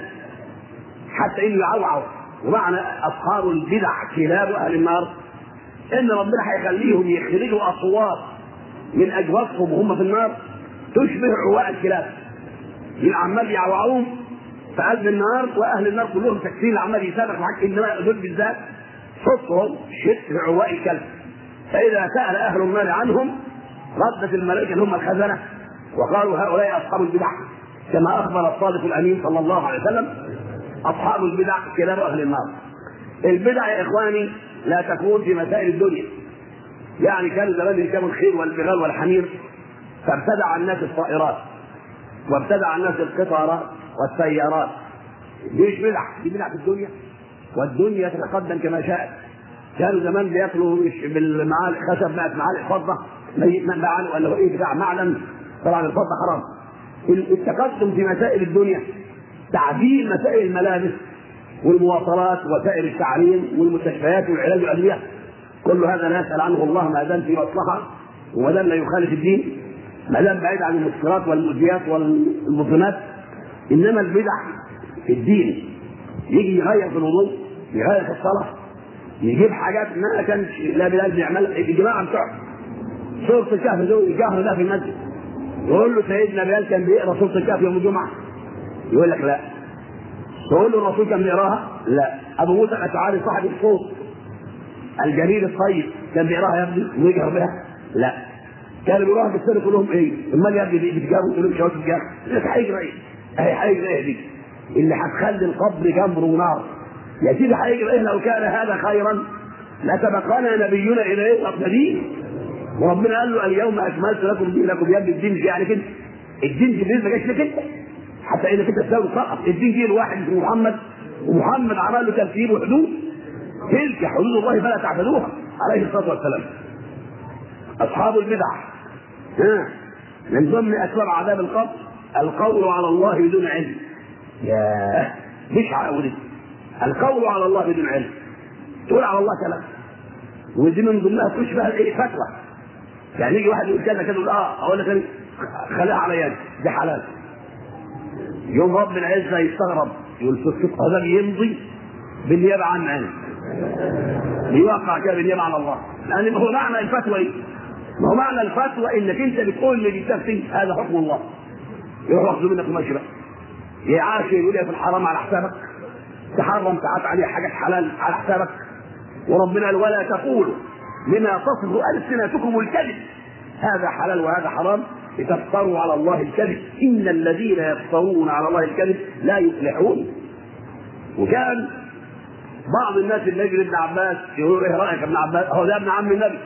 حتى انه يعوعوا ومعنى اصحاب البدع كلاب اهل النار ان ربنا هيخليهم يخرجوا اصوات من اجوافهم وهم في النار تشبه عواء الكلاب عمال يعوعوهم في قلب النار واهل النار كلهم ساكتين عمال يسابق معاك انما دول بالذات صوتهم شبه عواء الكلب فاذا سال اهل النار عنهم ردت الملائكه هم الخزنه وقالوا هؤلاء اصحاب البدع كما اخبر الصادق الامين صلى الله عليه وسلم اصحاب البدع كلاب اهل النار البدع يا اخواني لا تكون في مسائل الدنيا يعني كانوا زمان يركبوا الخيل والبغال والحمير فابتدع الناس الطائرات وابتدع الناس القطارات والسيارات دي مش بدع دي بدع في الدنيا والدنيا تتقدم كما شاءت كانوا زمان بياكلوا بالمعالق خشب مات معالق فضه معالق ولا هو ايه بتاع معلم طبعا الفضه حرام التقدم في مسائل الدنيا تعديل مسائل الملابس والمواصلات وسائل التعليم والمستشفيات والعلاج والادويه كل هذا لا يسال عنه الله ما دام في مصلحه وما دام لا يخالف الدين ما دام بعيد عن المسكرات والمؤذيات والمظلمات انما البدع في الدين يجي يغير في الوضوء يغير في الصلاه يجيب حاجات ما كانش لا بلال بيعملها الجماعه بتوع سوره الكهف دول الجهر ده في المسجد يقول له سيدنا بلال كان بيقرا سوره الكهف يوم الجمعه يقول لك لا تقول له الرسول كان بيقراها؟ لا ابو موسى الاشعري صاحب الصوت الجليل الطيب كان بيقراها يا ابني ويجهر بها؟ لا كانوا بيقراها في السنه كلهم ايه؟ امال يا ابني بتجاروا تقولوا شويه بتجار لك هيجرى ايه؟ هي هيجرى ايه دي؟ اللي هتخلي القبر جمر ونار يا سيدي هيجرى ايه لو كان هذا خيرا لسبقنا نبينا الى ايه نقتديه وربنا قال له اليوم اكملت لكم دينكم يا ابني الدين يعني كده الدين جبريل ما جاش لك انت حتى اذا كنت تساوي سقط الدين جه لواحد اسمه محمد ومحمد عمل له ترتيب وحدود تلك حدود الله فلا تعبدوها عليه الصلاه والسلام اصحاب البدع ها من ضمن اسباب عذاب القبر القول على الله بدون علم يا مش عاودي القول على الله بدون علم تقول على الله كلام ودي من ضمنها تشبه الايه فتوى يعني يجي واحد يقول كذا كذا يقول اه اقول لك خليها على يدي ده حلال يوم رب العزه يستغرب يقول في الصدق هذا يمضي بالنيابه عن عين بيوقع كده بالنيابه على الله لان ما هو معنى الفتوى ايه؟ ما هو معنى الفتوى انك انت بتقول اللي بتفتي هذا حكم الله يروح ياخذوا منك وماشي بقى يا عاشر يقول لي في الحرام على حسابك تحرم ساعات عليه حاجات حلال على حسابك وربنا قال ولا تقولوا لما تصف السنتكم الكذب هذا حلال وهذا حرام لتفتروا على الله الكذب ان الذين يفترون على الله الكذب لا يفلحون وكان بعض الناس اللي يجري ابن عباس يقول ايه رايك ابن عباس هو ده ابن عم النبي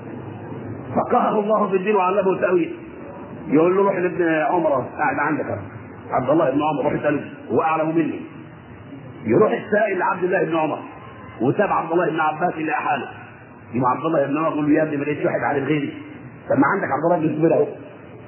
فقهه الله في الدين وعلمه التاويل يقول له روح لابن عمر قاعد عندك عبد الله بن عمر روح اساله هو اعلم مني يروح السائل لعبد الله بن عمر وساب عبد الله بن عباس الى حاله يبقى عبد الله بن عمر يقول له يا ابني ما لقيتش واحد عالم غيري طب ما عندك عبد الله بن الزبير اهو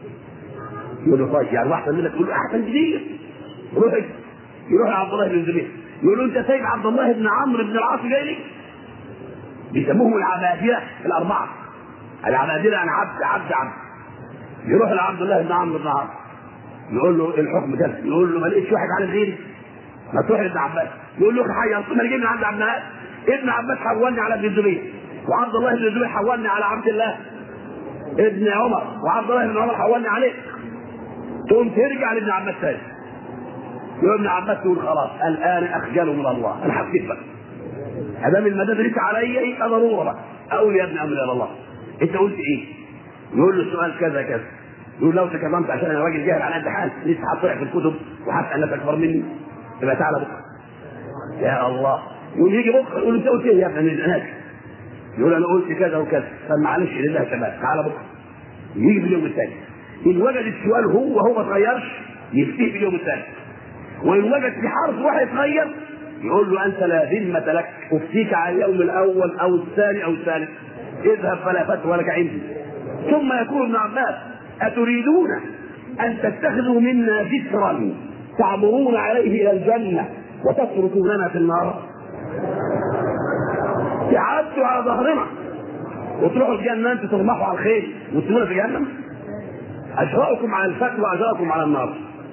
يقول له طيب يعني واحد منك يقول له احسن كتير روح يروح لعبد الله بن الزبير يقول له انت سايب عبد الله بن عمرو بن العاص جاي لي بيسموهم العبادله الاربعه العبادله يعني عبد عبد عبد يروح لعبد الله بن عمرو بن العاص يقول له الحكم كذا يقول له ما لقيتش واحد عالم غيري ما تروح لابن عباس يقول له حي ما انا جاي من عند عبد العال ابن عباس حولني على ابن الزبير وعبد الله بن الزبير حولني على عبد الله ابن عمر وعبد الله بن عمر حولني عليك تقوم ترجع لابن عباس تاني يقول ابن عباس يقول خلاص الان اخجل من الله انا حسيت بقى ادام المدد لسه عليا يبقى ضروره بقى اقول يا ابن امر الى الله انت قلت ايه؟ يقول له السؤال كذا كذا يقول لو تكلمت عشان انا راجل جاهل على قد حالي لسه هطلع في الكتب وحتى انك اكبر مني يبقى تعالى بكره يا الله يقول يجي بكره يقول انت قلت ايه يا ابني انا اسف يقول انا قلت كذا وكذا طب معلش لله شباب تعالى بكره يجي في اليوم الثاني ان وجد السؤال هو هو ما اتغيرش يفتيه في اليوم الثاني وان وجد في حرف واحد اتغير يقول له انت لا ذمه لك افتيك على اليوم الاول او الثاني او الثالث اذهب فلا فتوى لك عندي ثم يقول ابن عباس اتريدون ان تتخذوا منا ذكرا تعبرون عليه الى الجنه وتتركوننا في النار قعدتوا على ظهرنا وتروحوا الجنه انتوا ترمحوا على الخير وتسيبونا في جهنم اجراؤكم على الفتوى اجراؤكم على النار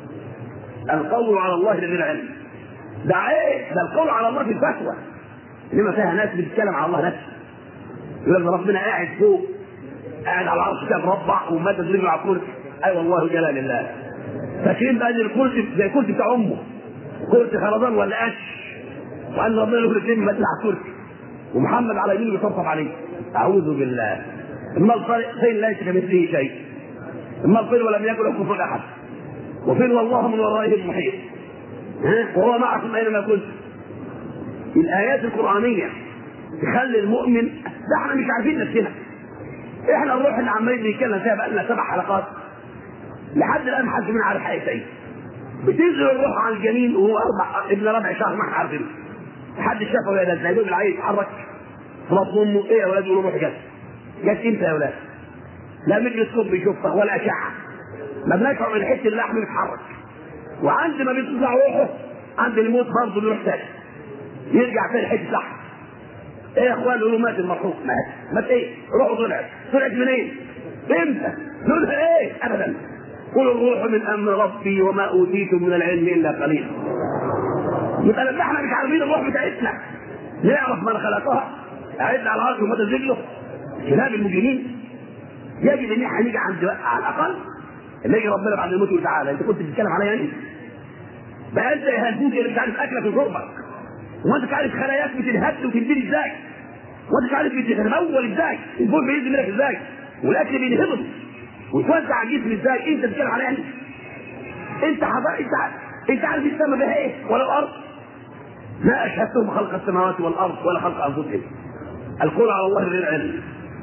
القول على الله لغير علم ده عيب ده القول على الله في الفتوى انما فيها ناس بتتكلم على الله نفسه يقول لك ربنا قاعد فوق قاعد على العرش كده مربع ومادة رجله على الكرسي اي أيوة والله جلال الله فاكرين بقى ان الكرسي زي الكرسي بتاع امه كرسي خرزان ولا قش وان ربنا له الاثنين مادة على الكرسي ومحمد على يمينه بيطبطب عليه اعوذ بالله المال فين ليس كمثله شيء المال فين ولم يكن له كفر احد وفين والله من ورائهم محيط ها وهو معكم اينما كنتم الايات القرانيه تخلي المؤمن ده احنا مش عارفين نفسنا احنا الروح اللي عمالين نتكلم فيها بقى لنا سبع حلقات لحد الان محدش منا عارف حاجه ايه بتنزل الروح على الجنين وهو اربع ابن ربع شهر ما احنا عارفين حد شافه يا ده زي العيل يتحرك في بطن امه ايه يا ولاد يقولوا روح جت جت امتى يا ولاد لا ميكروسكوب بيشوفها ولا اشعه ما بنشعر ان حته اللحم بيتحرك وعند ما بيطلع روحه عند الموت برضه بيروح تاني يرجع تاني حته لحم ايه يا اخوان يقولوا مات المرحوم مات مات ايه روحه طلعت طلعت منين امتى نقول ايه ابدا قل الروح من امر ربي وما اوتيتم من العلم الا قليلا يبقى لما احنا مش عارفين الروح بتاعتنا نعرف من خلقها قاعدنا على الارض ومدى رجله كلاب المجرمين يجب ان احنا نيجي عند على الاقل اللي يجي ربنا بعد الموت وتعالى انت كنت بتتكلم عليا يعني بقى انت يا هندوس اللي مش عارف اكلك وشربك وانت مش عارف خلاياك بتنهد وتنبني ازاي وانت مش عارف بتتمول ازاي البول بينزل منك ازاي والاكل بينهضم وتوزع على الجسم ازاي انت بتتكلم عليا يعني انت حضر انت عارف انت عارف السماء بها ايه ولا الارض ما اشهدتهم خلق السماوات والارض ولا خلق انفسهم القول على الله غير علم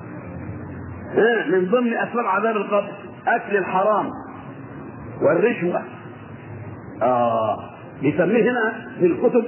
من ضمن اسباب عذاب القبر اكل الحرام والرشوه اه بيسميه هنا في الكتب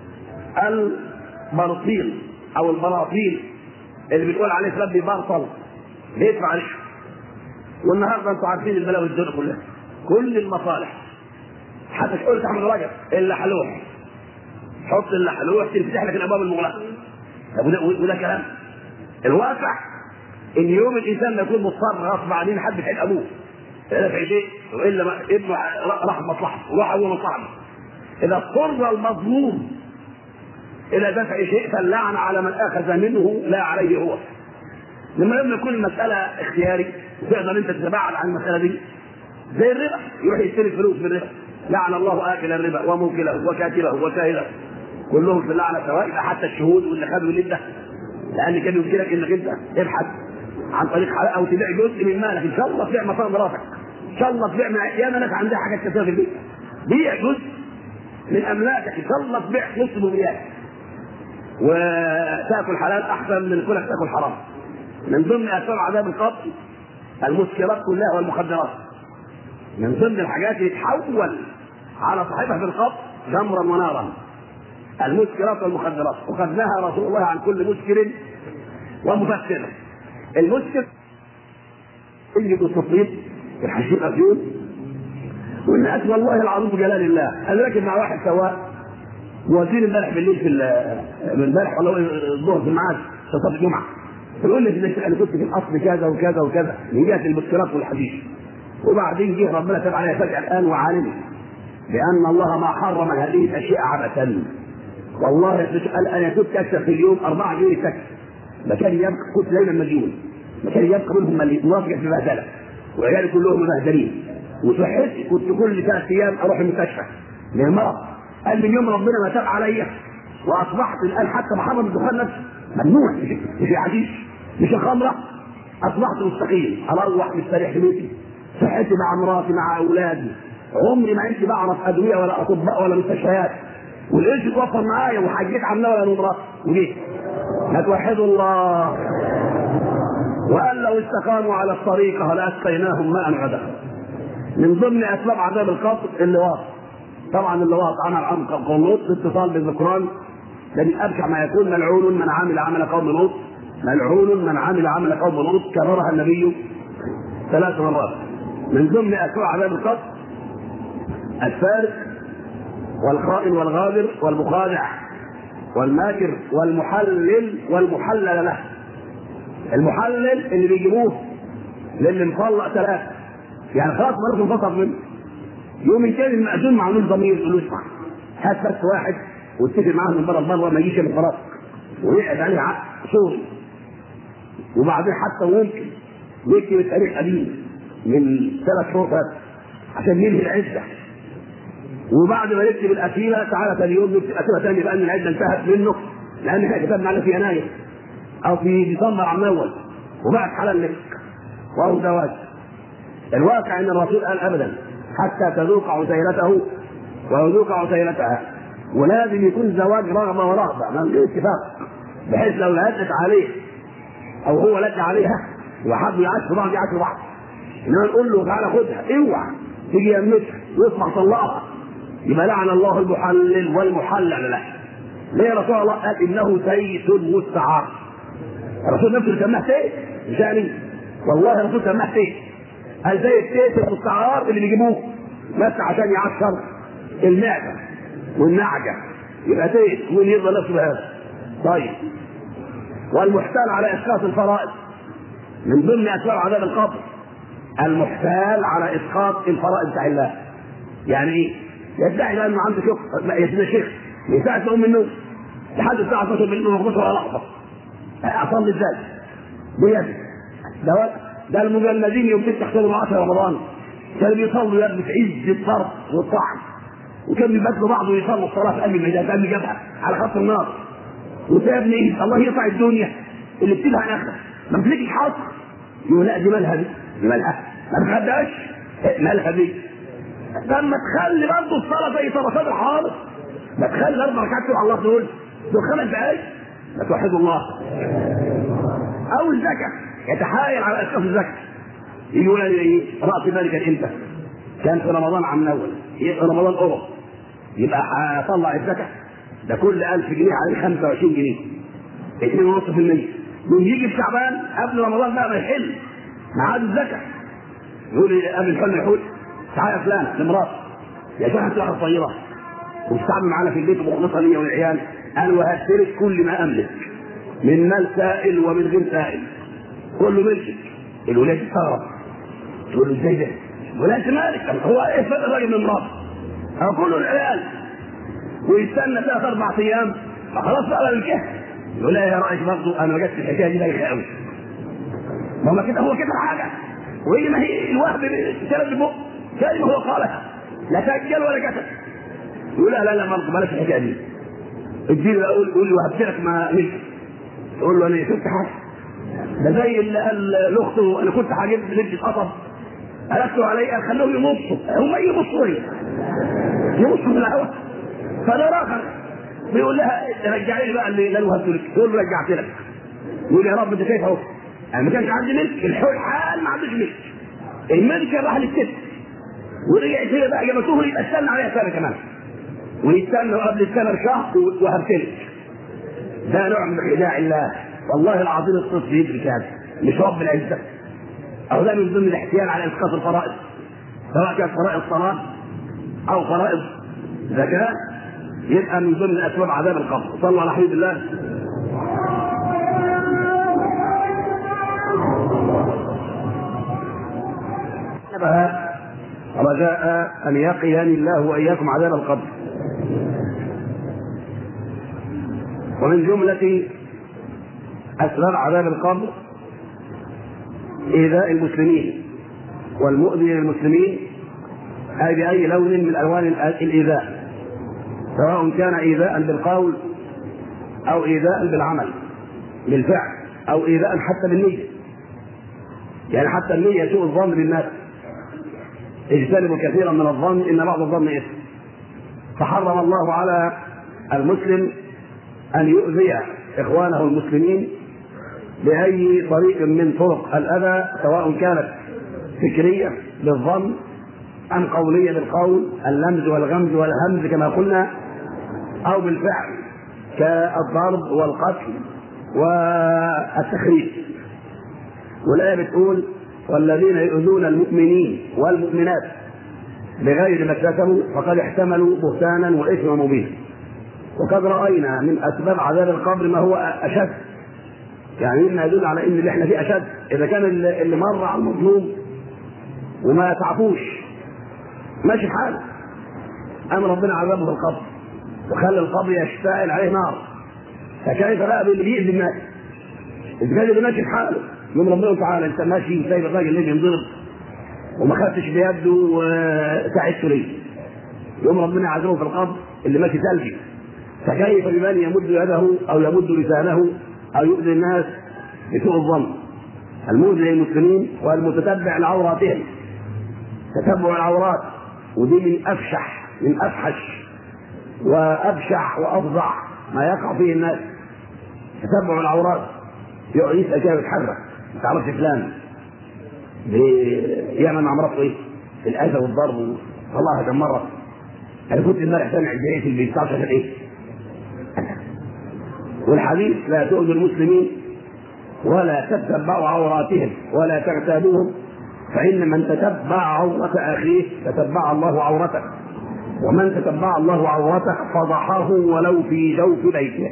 البرطيل او البراطيل اللي بنقول عليه فلان بيبرطل بيدفع رشوه والنهارده انتوا عارفين البلاوي الدنيا كلها كل المصالح حتى تقول احمد رجب الا حلوح حط الا حلوح تنفتح لك الابواب المغلقه طب وده, وده كلام الواقع ان يوم الانسان ما يكون مضطر غصب عنين حد في ابوه لا في شيء والا ما ابنه راح مصلحته وراح ابوه مصلحته اذا اضطر المظلوم الى دفع شيء فاللعن على من اخذ منه لا عليه هو لما لما يكون المساله اختياري تقدر انت تتباعد عن المساله دي زي الربا يروح يشتري فلوس بالربا لعن الله اكل الربا وموكله وكاتبه وشاهده كلهم في اللعنه سواء حتى الشهود واللي خدوا لله لان كان يمكنك انك انت تبحث عن طريق حلال او تبيع جزء من مالك ان شاء الله تبيع مصادر مراتك ان شاء الله تبيع من ياما ناس عندها حاجات كثيره في البيت بيع جزء من املاكك ان شاء الله تبيع نص مليار وتاكل حلال احسن من كونك تاكل حرام من ضمن اسباب عذاب القبر المسكرات كلها والمخدرات من ضمن الحاجات اللي تحول على صاحبها في القبر جمرا ونارا المسكرات والمخدرات وقد نهى رسول الله عن كل مسكر ومفسر المسكر يجد التصريف في الحشيش افيون والناس والله العظيم بجلال الله انا راكب مع واحد سواق موديني امبارح بالليل في امبارح ولا الظهر في الميعاد في صلاه الجمعه يقول لي انا كنت في الاصل كذا وكذا وكذا من جهه المسكرات والحشيش وبعدين جه ربنا تاب عليها فجاه الان وعالمه بان الله ما حرم هذه الاشياء عبثا والله قال انا كنت اكسب في اليوم 4 جنيه سكن مكان يبقى كنت دايما مديون مكان يبقى منهم اللي موافق في بهدله وعيالي كلهم مبهدلين وصحتي كنت كل ثلاث ايام اروح المستشفى للمرض قال من يوم ربنا ما تاب عليا واصبحت الان حتى محرم الدخان نفسه ممنوع مش مش العشيش مش الخمره اصبحت مستقيم اروح مستريح في بيتي صحتي مع مراتي مع اولادي عمري ما عندي بعرف ادويه ولا اطباء ولا مستشفيات والقرش اتوفر معايا وحجيت عمنا ولا نمرات وجيت ما توحدوا الله وقال لو استقاموا على الطريقه لاسقيناهم ماء غدا من ضمن اسباب عذاب القبر اللواط طبعا اللواط عمل عن قوم لوط باتصال بالذكران ده من ابشع ما يكون ملعون من عمل عمل قوم لوط ملعون من عمل عمل قوم لوط كررها النبي ثلاث مرات من ضمن أسوأ عذاب القبر السارق والخائن والغادر والمخادع والماكر والمحلل والمحلل له المحلل اللي بيجيبوه للي مطلق ثلاثة يعني خلاص مرته انفصل منه يوم كان المأذون معلوم ضمير يقول له اسمع هات بس واحد واتفق معاه من بره بره ما يجيش من خلاص ويقعد عليه عقد شهري وبعدين حتى ممكن يكتب التاريخ قديم من ثلاث شهور فات عشان ينهي العده وبعد ما نكتب الاسئله تعالى ثاني يوم نكتب اسئله ثانيه بان العده انتهت منه لان احنا كتبنا معنا في يناير او في ديسمبر عام اول وبعد حلال لك وهو زواج الواقع ان الرسول قال ابدا حتى تذوق عسيلته ويذوق عسيلتها ولازم يكون زواج رغبه ورهبه ما في اتفاق بحيث لو لقيت عليه او هو لك عليها وحبوا يعاشروا بعض يعاشروا بعض انما نقول له تعالى خدها اوعى تيجي يمسك ويسمع طلقها يبقى لعن الله المحلل والمحلل له ليه رسول الله قال انه سيد مستعار الرسول نفسه سماه سيد مش يعني والله الرسول سماه سيد قال زي السيد المستعار اللي بيجيبوه بس عشان يعشر المعده والنعجه يبقى سيد وين يرضى نفسه بهذا طيب والمحتال على اسقاط الفرائض من ضمن اسباب عذاب القبر المحتال على اسقاط الفرائض بتاع الله يعني ايه؟ يدعي بقى انه عنده شيخ لا يا سيدنا شيخ من ساعه تقوم من النوم لحد الساعه 12 بالليل ما ولا لحظه اصلي ازاي؟ بيد ده ده المجندين يوم 6 10 رمضان كانوا بيصلوا يا ابني في عز الطرد والطعن وكانوا بيبادلوا بعض ويصلوا الصلاه في قلب الميدان في قلب جبهه على خط النار وانت يا ابني ايه؟ الله يقطع الدنيا اللي بتبقى عن اخره ما تملكش حظ يقول لا دي مالها دي دي مالها ما تخدعش مالها دي لما تخلي برضه الصلاه زي صلاه الحاضر ما تخلي اربع ركعات تبع الله دول دول خمس دقايق ما توحدوا الله او الزكاه يتحايل على اشخاص الزكاه يجي يقول لي ايه راس مالي كان امتى؟ كان في رمضان عام الاول رمضان قرب يبقى هطلع الزكاه ده كل 1000 جنيه عليه 25 جنيه 2.5% يوم يجي في شعبان قبل رمضان بقى ما يحل ميعاد الزكاه يقول لي قبل الحلم يحول تعالى يا فلان لمراتي يا شيخ انت واحد طيبه وتتعامل معانا في البيت ومخلصه ليا والعيال انا وهشترك كل ما املك من مال سائل ومن غير سائل كله ملكك الولاد تستغرب تقول له ازاي ده؟ يقول انت مالك هو ايه فرق الراجل من مراته؟ او كله العيال ويستنى ثلاث اربع ايام خلاص بقى الكهف يقول لا يا رايك برضه انا ما جاتش الحكايه دي بايخه قوي ما هو كده هو كده حاجه وهي ما هي الوهب بسبب بق كلمه هو قالها لا سجل ولا كتب يقول لا لا لا برضه بلاش الحكايه دي اديني اقول يقول لي وهبت لك ما ملك يقول له انا شفت حاجه ده زي اللي قال لاخته انا كنت هجيب لبس قطب قالت له علي قال خلوهم يمصوا هم يمصوا ايه؟ يمصوا من الهواء فده اخر بيقول لها رجعي لي بقى اللي انا وهبته لك تقول له رجعت لك يقول يا رب انت شايف اهو انا ما كانش عندي ملك الحول حال ما عندوش ملك الملك راح للست ورجعت هي بقى جابته يبقى استنى عليها سنه كمان ويستنى قبل السنه بشهر وهبت لك ده نوع من خداع الله والله العظيم الطفل يدرك هذا مش رب العزه او ده من ضمن الاحتيال على اسقاط الفرائض سواء كانت فرائض صلاه او فرائض زكاه يبقى من ضمن اسباب عذاب القبر صلوا على حبيب الله رجاء ان يقيني الله واياكم عذاب القبر ومن جمله اسباب عذاب القبر ايذاء المسلمين والمؤذي للمسلمين اي باي لون من الوان الايذاء سواء كان ايذاء بالقول او ايذاء بالعمل بالفعل او ايذاء حتى بالنيه يعني حتى النيه سوء الظن بالناس اجتنبوا كثيرا من الظن ان بعض الظن اثم فحرم الله على المسلم ان يؤذي اخوانه المسلمين باي طريق من طرق الاذى سواء كانت فكريه بالظن ام قوليه بالقول اللمز والغمز والهمز كما قلنا او بالفعل كالضرب والقتل والتخريب والايه بتقول والذين يؤذون المؤمنين والمؤمنات بغير ما اكتسبوا فقد احتملوا بهتانا واثما مبينا وقد راينا من اسباب عذاب القبر ما هو اشد يعني مما يدل على ان اللي احنا فيه اشد اذا كان اللي مر على المظلوم وما تعفوش ماشي في حاله قام ربنا عذابه في القبر وخلى القبر يشتعل عليه نار فكيف بقى باللي بيأذي الناس؟ إذا كان اللي ماشي في حاله يوم ربنا تعالى أنت ماشي سايب الراجل اللي بينضرب وما خدتش بيده وساعدته ليه؟ يوم ربنا يعذبه في القبر اللي ماشي ثلجي فكيف بمن يمد يده أو يمد لسانه أو يؤذي الناس بسوء الظن المؤذي للمسلمين والمتتبع لعوراتهم تتبع العورات ودي من أفشح من أفحش وأبشع وأفظع ما يقع فيه الناس تتبع العورات يقعد يسأل كده يتحرك ما تعرفش فلان يعمل مع مراته ايه؟ الأذى والضرب طلعها كم مرة أنا كنت امبارح سامع جاي في البيت عشان ايه؟ والحديث لا تؤذوا المسلمين ولا تتبعوا عوراتهم ولا تغتابوهم فإن من تتبع عورة أخيه تتبع الله عورته ومن تتبع الله عورته فضحه ولو في جوف بيته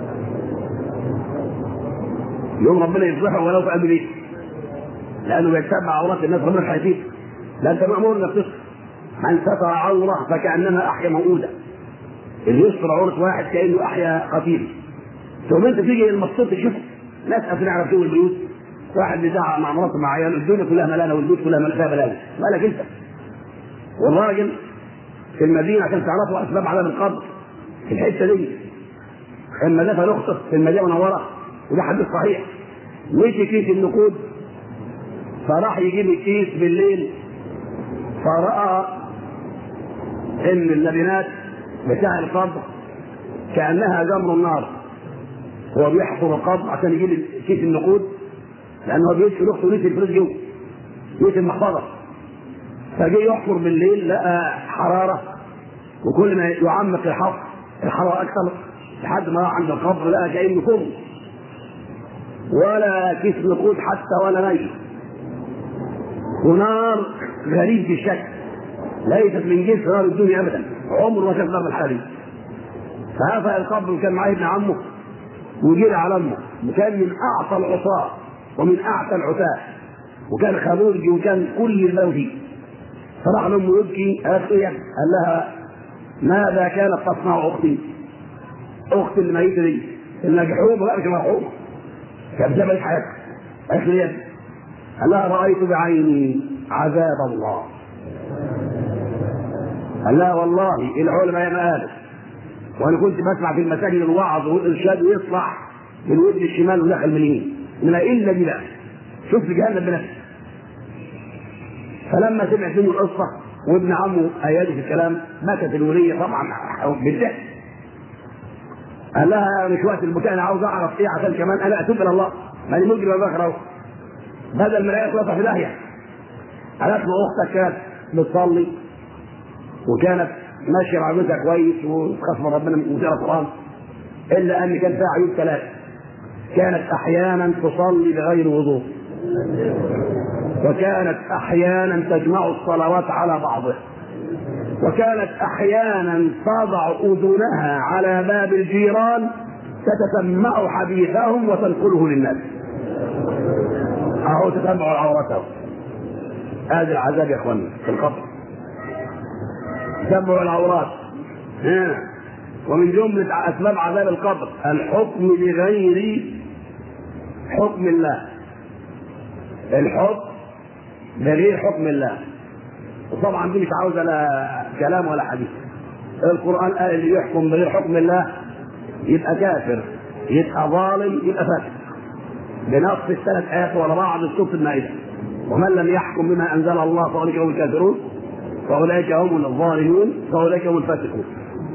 يوم ربنا يفضحه ولو في قلب بيته لأنه بيتبع عورات الناس ربنا مش هيسيب لا أنت مأمور إنك تصل من ستر عورة فكأنما أحيا موؤودة اللي يستر عورة واحد كأنه أحيا قتيل ثم أنت تيجي المصطفى تشوف ناس قافلين على بتوع البيوت واحد بيزعق مع مراته مع عياله الدنيا كلها ملانه والبيوت كلها ملانه بلاوي مالك انت والراجل في المدينه عشان تعرفوا اسباب عذاب القبر في الحته دي لما دفن اخته في المدينه المنوره وده حديث صحيح مشي كيس النقود فراح يجيب الكيس بالليل فراى ان اللبنات بتاع القبر كانها جمر النار هو بيحفر القبر عشان يجيب كيس النقود لانه هو بيدخل اخته نسي الفلوس جوه نسي المحفظه فجه يحفر بالليل لقى حراره وكل ما يعمق الحفر الحراره اكثر لحد ما راح عند القبر لقى كانه فرن ولا كيس نقود حتى ولا ميت ونار غريب في الشكل ليست من جنس نار الدنيا ابدا عمره ما شاف نار الحالي فهذا القبر وكان معاه ابن عمه وجري على امه وكان من اعطى العصاه ومن اعتى العتاه وكان خمورجي وكان كل البلد فيه فراح لامه يبكي قالت ايه قال لها ماذا كانت تصنع اختي؟ اختي الميته دي المجحومه بقى مش مرحومه كانت جبلت حياتها قالت لي قال لها رايت بعيني عذاب الله قال لها والله العلماء ما قالت وانا كنت بسمع في المساجد الوعظ والارشاد ويطلع من ودن الشمال ودخل من اليمين انما الا دي لا شوف في جهنم بنفسه فلما سمعت منه القصه وابن عمه ايادي في الكلام بكت الوليه طبعا بالضحك قال لها مش وقت البكاء انا عاوز اعرف ايه عشان كمان انا اتوب الى الله ما انا مجرم بكره اهو بدل ما الاقي في داهيه قالت له اختك كانت بتصلي وكانت ماشيه مع جوزها كويس وتخاف من ربنا وتقرا القران الا ان كان فيها عيوب ثلاثه كانت احيانا تصلي بغير وضوء وكانت احيانا تجمع الصلوات على بعضها وكانت احيانا تضع اذنها على باب الجيران تتسمع حديثهم وتنقله للناس اهو تتبع عورتهم هذا العذاب يا اخوانا في القبر تتبع العورات ها ومن جملة أسباب عذاب القبر الحكم بغير حكم الله الحكم بغير حكم الله وطبعا دي مش عاوزة لا كلام ولا حديث القرآن قال اللي يحكم بغير حكم الله يبقى كافر يبقى ظالم يبقى فاسق بنص الثلاث آيات ورا بعض سورة المائدة ومن لم يحكم بما أنزل الله فأولئك هم الكافرون فأولئك هم الظالمون فأولئك هم الفاسقون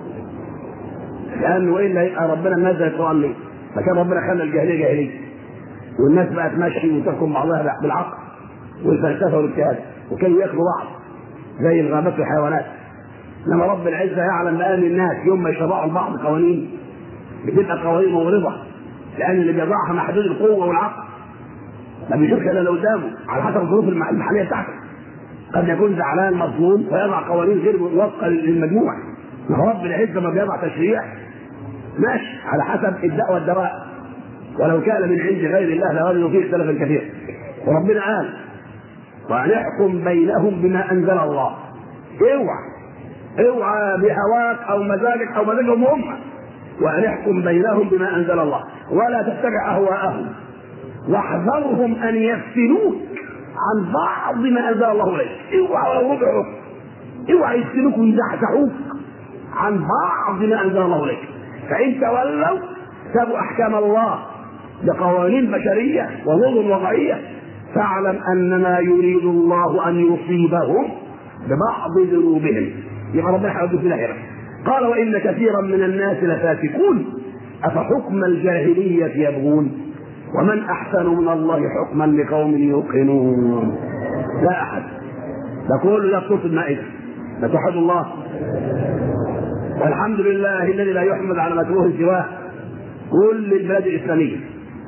لأنه إلا يبقى ربنا نزل القرآن ليه؟ فكان ربنا خلى الجاهلية جاهلية والناس بقت ماشي وتحكم بعضها بالعقل والفلسفة والاجتهاد وكانوا ياكلوا بعض زي الغابات والحيوانات انما رب العزه يعلم بان الناس يوم ما يشرعوا لبعض قوانين بتبقى قوانين مغرضه لان اللي بيضعها محدود القوه والعقل ما بيشوفش الا اللي قدامه على حسب الظروف المح- المحليه بتاعته قد يكون زعلان مظلوم فيضع قوانين غير موافقه للمجموع ما هو رب العزه لما بيضع تشريع ماشي على حسب الداء والدواء ولو كان من عند غير الله لوجدوا فيه اختلافا كثيرا وربنا قال ونحكم بينهم بما انزل الله اوعى اوعى بهواك او مزاجك او مزاجهم هم ونحكم بينهم بما انزل الله ولا تتبع اهواءهم واحذرهم ان يفتنوك عن بعض ما انزل الله اليك اوعى ولو ربعه اوعى يفتنوك ويزحزحوك عن بعض ما انزل الله اليك فان تولوا سابوا احكام الله بقوانين بشريه ونظم وضعيه فاعلم انما يريد الله ان يصيبهم ببعض ذنوبهم يبقى ربنا هيودي في داهره قال وان كثيرا من الناس لفاسقون افحكم الجاهليه يبغون ومن احسن من الله حكما لقوم يوقنون لا احد ده كله ده صوت المائده ده توحد الله والحمد لله الذي لا يحمد على مكروه سواه كل البلاد الاسلاميه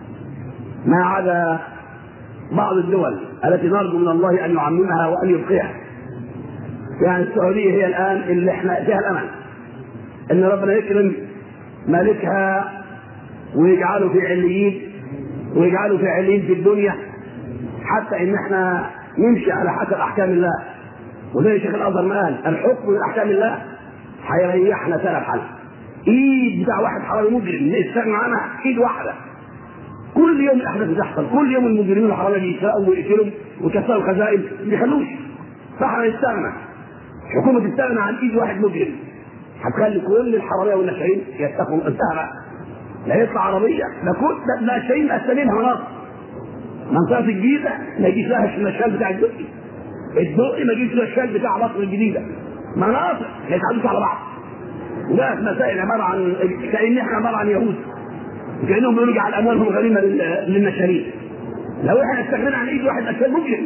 ما عدا بعض الدول التي نرجو من الله ان يعممها وان يبقيها يعني السعوديه هي الان اللي احنا فيها الامل ان ربنا يكرم مالكها ويجعله في عليين ويجعله في عليين في الدنيا حتى ان احنا نمشي على حسب احكام الله وزي شيخ الازهر ما قال الحكم من احكام الله هيريحنا سنه بحل ايد بتاع واحد حرامي مجرم نستغنى عنها ايد واحده كل يوم الاحداث بتحصل كل يوم المجرمين الحراميه بيسرقوا ويقتلوا ويكسروا الخزائن ما بيخلوش فاحنا نستغنى الحكومه تستغنى عن ايد واحد مجرم هتخلي كل الحراميه والنشعين يتقوا انتهى بقى لا يطلع عربيه ده كل ده ده الناشئين مقسمينها مناطق منطقه الجيزه ما يجيش لها النشال بتاع الدقي الدقي ما يجيش لها الشال بتاع مصر الجديده مناطق ما يتعدوش على بعض وبقت مسائل عباره عن كان احنا عباره عن يهود وكانهم بيقولوا اجعل اموالهم غنيمه لل- للنشالين لو احنا استغنينا عن ايد واحد نشال مجرم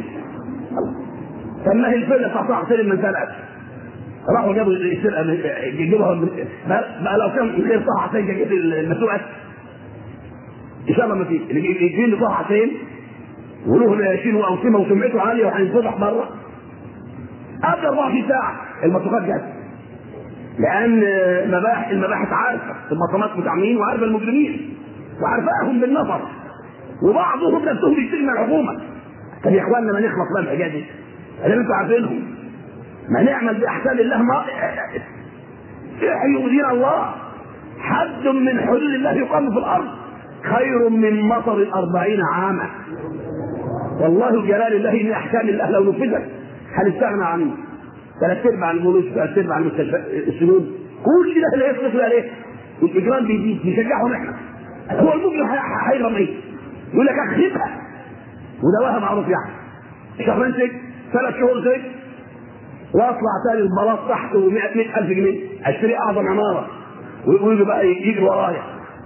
طب ما هي الفيلا بتاع صاحب سلم من ثلاث راحوا جابوا السرقه من- جابوها من- بقى بقى لو كان غير طه حسين كان جاب المسروقات ان شاء الله ما في اللي يجي له طه حسين وله نياشين واوسمه وسمعته عاليه وهينفضح بره قبل 24 ساعه المسروقات جت لان مباحث المباحث عارفه المطامات بتاع مين وعارفه المجرمين وعارفاهم بالنظر وبعضهم نفسهم بيشتري من الحكومه طب يا اخواننا ما نخلص بقى من الحاجات دي اللي انتوا عارفينهم ما نعمل باحسان الله ما احيوا دين الله حد من حدود الله يقام في الارض خير من مطر أربعين عاما والله جلال الله ان احكام الله لو نفذت هنستغنى عنه ثلاث ارباع الجلوس ثلاث ارباع المستشفى السجون كل ده اللي يصرف عليه والاجرام بيزيد بيشجعهم احنا هو المجرم هي- هيغرم ايه؟ يقول لك اخذها ودواها معروف يعني شهرين سجن ثلاث شهور سجن واطلع تاني البلاط تحته 100 ألف جنيه اشتري اعظم عماره ويجي بقى يجري ورايا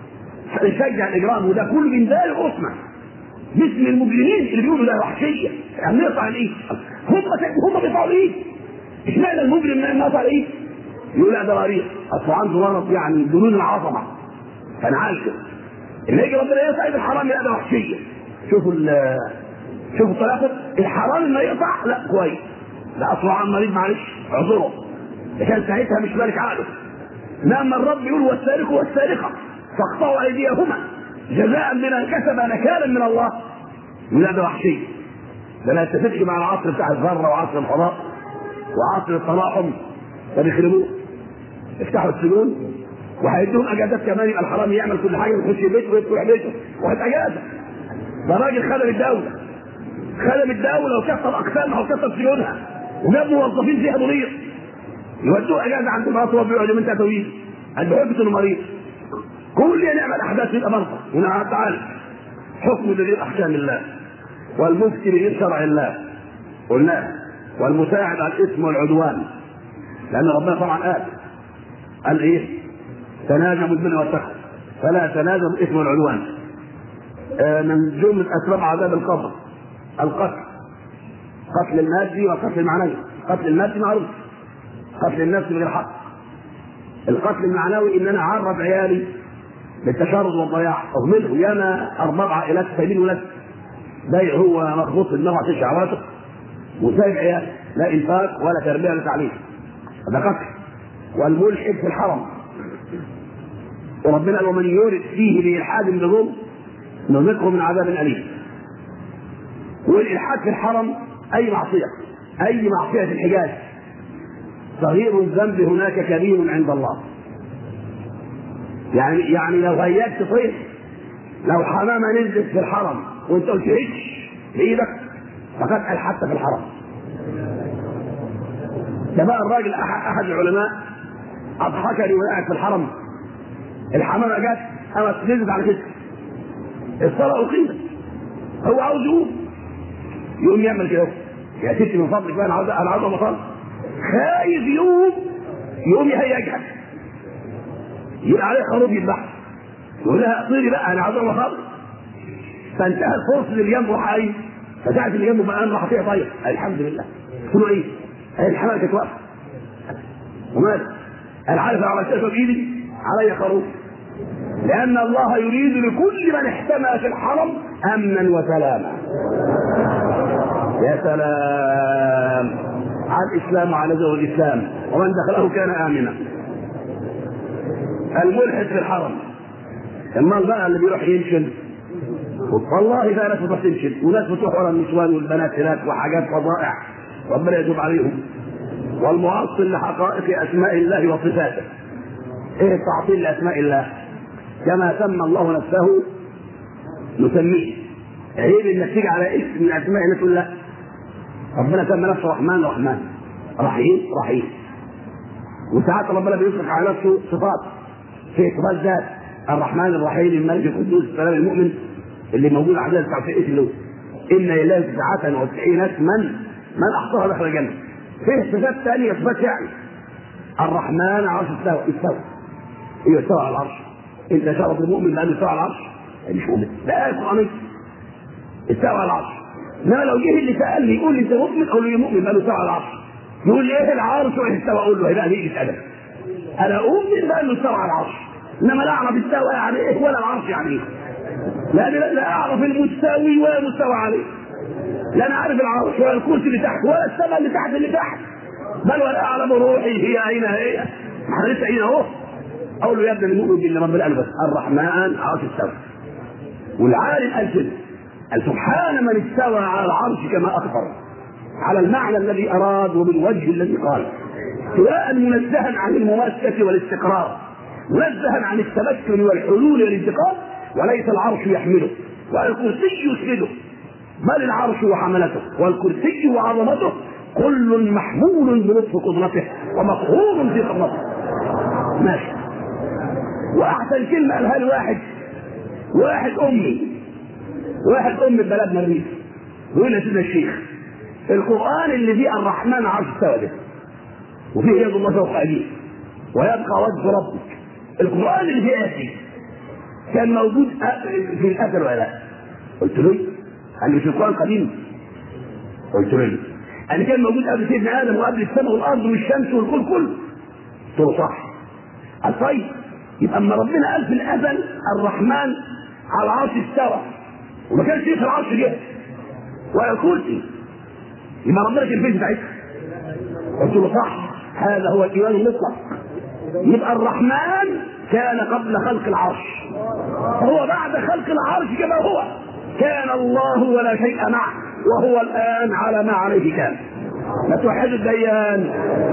يشجع الاجرام وده كله من دار الاسمه باسم المجرمين اللي بيقولوا ده وحشيه يعني نقطع الايد هم هم بيقطعوا الايد اشمعنى المجرم ما يقطع الايد؟ يقول لا ده مريض اصل عنده مرض يعني جنون العظمه فانا عايشه اللي يجي ربنا يقطع ايد الحرام لا ده وحشيه شوفوا ال شوفوا الطلاقه الحرام انه يقطع لا كويس لا اصله عن مريض معلش اعذره ده كان ساعتها مش مالك عقله لما الرب يقول والسارق والسارقه فاقطعوا ايديهما جزاء بما كسب نكالا من الله لا ده وحشيه ده لا يتفقش مع العصر بتاع الذره وعصر الفضاء وعصر التلاحم فبيخربوه يفتحوا السجون وهيدوهم اجازات كمان يبقى الحرامي يعمل كل حاجه ويخش بيته ويدخل بيته واخد اجازه ده راجل خدم الدوله خدم الدوله وكسر اقسامها وكسر سجونها وجاب موظفين فيها مريض يودوه اجازه عند مراته وهو بيقعد يومين ثلاثه ويجي عند بحبه انه مريض كل نعمل احداث يبقى مرضى ونعم تعالى حكم بغير احكام الله والمفتي بغير شرع الله قلناه والمساعد على الاثم والعدوان لان ربنا طبعا قال قال ايه؟ تناجموا البر والتقوى فلا تناجموا الاثم والعدوان آه من جمله اسباب عذاب القبر القتل قتل المادي والقتل المعنوي قتل المادي معروف قتل النفس بغير حق القتل المعنوي ان انا اعرض عيالي للتشرد والضياع اهملهم ياما ارباب عائلات سايبين ولاد بيع هو مخبوط في دماغه عشان شهواته وسايب عيال لا انفاق ولا تربيه ولا تعليم هذا قتل والملحد في الحرم وربنا قال ومن يورد فيه بإلحاد بظلم نذقه من عذاب أليم والإلحاد في الحرم أي معصية أي معصية في الحجاز صغير الذنب هناك كبير عند الله يعني يعني لو هيأت طير لو حمامة نزلت في الحرم وانت قلت هيش بإيدك فقد ألحدت في الحرم ده بقى الراجل أحد, أحد العلماء أضحكني وأنا قاعد في الحرم الحمامة جت قامت نزلت على كتفي الصلاة أقيمت هو عاوز يقوم يقوم يعمل كده يا ستي من فضلك بقى انا عاوز انا عاوز اصلي خايف يقوم يقوم يهيجها يبقى عليه خروف يذبحها يقول لها طيري بقى انا عاوز اصلي فانتهى الفرصه اللي جنبه حي فساعة اللي جنبه بقى راح فيها طيب الحمد لله قلت له ايه؟ قال الحمامه كانت واقفه ومات انا عارف لو عملتها بايدي علي خروف لأن الله يريد لكل من احتمى في الحرم أمنا وسلاما يا سلام على الإسلام وعلى زوج الإسلام ومن دخله كان آمنا الملحد في الحرم اما بقى اللي بيروح ينشل والله في ناس بتروح تنشل وناس بتروح ورا النسوان والبنات هناك وحاجات فظائع ربنا يتوب عليهم والمعطل لحقائق اسماء الله وصفاته ايه التعطيل لاسماء الله كما سمى الله نفسه نسميه عيب انك تيجي على اسم من اسماء الله تقول لا ربنا سمى نفسه رحمن رحمن رحيم رحيم وساعات ربنا بيطلق على نفسه صفات في صفات ذات الرحمن الرحيم الملك القدوس السلام المؤمن اللي موجود عندنا 99 اسم ان لله 99 اسما من احصاها دخل الجنه فيه صفات ثانيه صفات يعني الرحمن عرش استوى استوى ايوه استوى على العرش انت شرف المؤمن بانه استوى على العرش مش مؤمن لا ايه القرانيه استوى على العرش انما لو جه اللي سالني يقول لي انت مؤمن اقول له يا مؤمن بانه استوى على العرش يقول لي ايه العرش وايه استوى اقول له هيبقى ليه ادب انا اؤمن بانه استوى على العرش انما لا اعرف استوى يعني ايه ولا العرش يعني ايه لا لا, لا اعرف المستوي ولا المستوى عليه لا انا عارف العرش ولا الكرسي اللي تحت ولا السماء اللي تحت اللي تحت بل ولا اعلم روحي هي اين هي احنا لسه هنا اهو اقول له يا ابن المؤمن بالله رب العالمين بس الرحمن عرش استوى والعالم قال كده قال سبحان من استوى على العرش كما اخبر على المعنى الذي اراد وبالوجه الذي قال سواء منزها عن المماسكه والاستقرار منزها عن التمكن والحلول والانتقال وليس العرش يحمله والكرسي يسنده بل العرش وحملته والكرسي وعظمته كل محمول بلطف قدرته ومقهور في قدرته ماشي واحسن كلمه قالها لي واحد واحد امي واحد ام بلدنا الريف يقول يا سيدنا الشيخ القران اللي فيه الرحمن عرش استوى ده وفيه يد الله فوق ايديه ويبقى وجه ربك القران اللي فيه ايه كان موجود في الاثر ولا لا؟ قلت له قال لي في القران قديم قلت له قال كان موجود قبل سيدنا ادم وقبل السماء والارض والشمس والكل كله قلت له صح قال طيب يبقى اما ربنا قال في الازل الرحمن على العرش استوى وما كانش في العرش جه ولا كرسي يبقى ربنا كان فين ساعتها قلت له صح هذا هو الايمان المطلق يبقى الرحمن كان قبل خلق العرش هو بعد خلق العرش كما هو كان الله ولا شيء معه وهو الان على ما عليه كان لا توحد الديان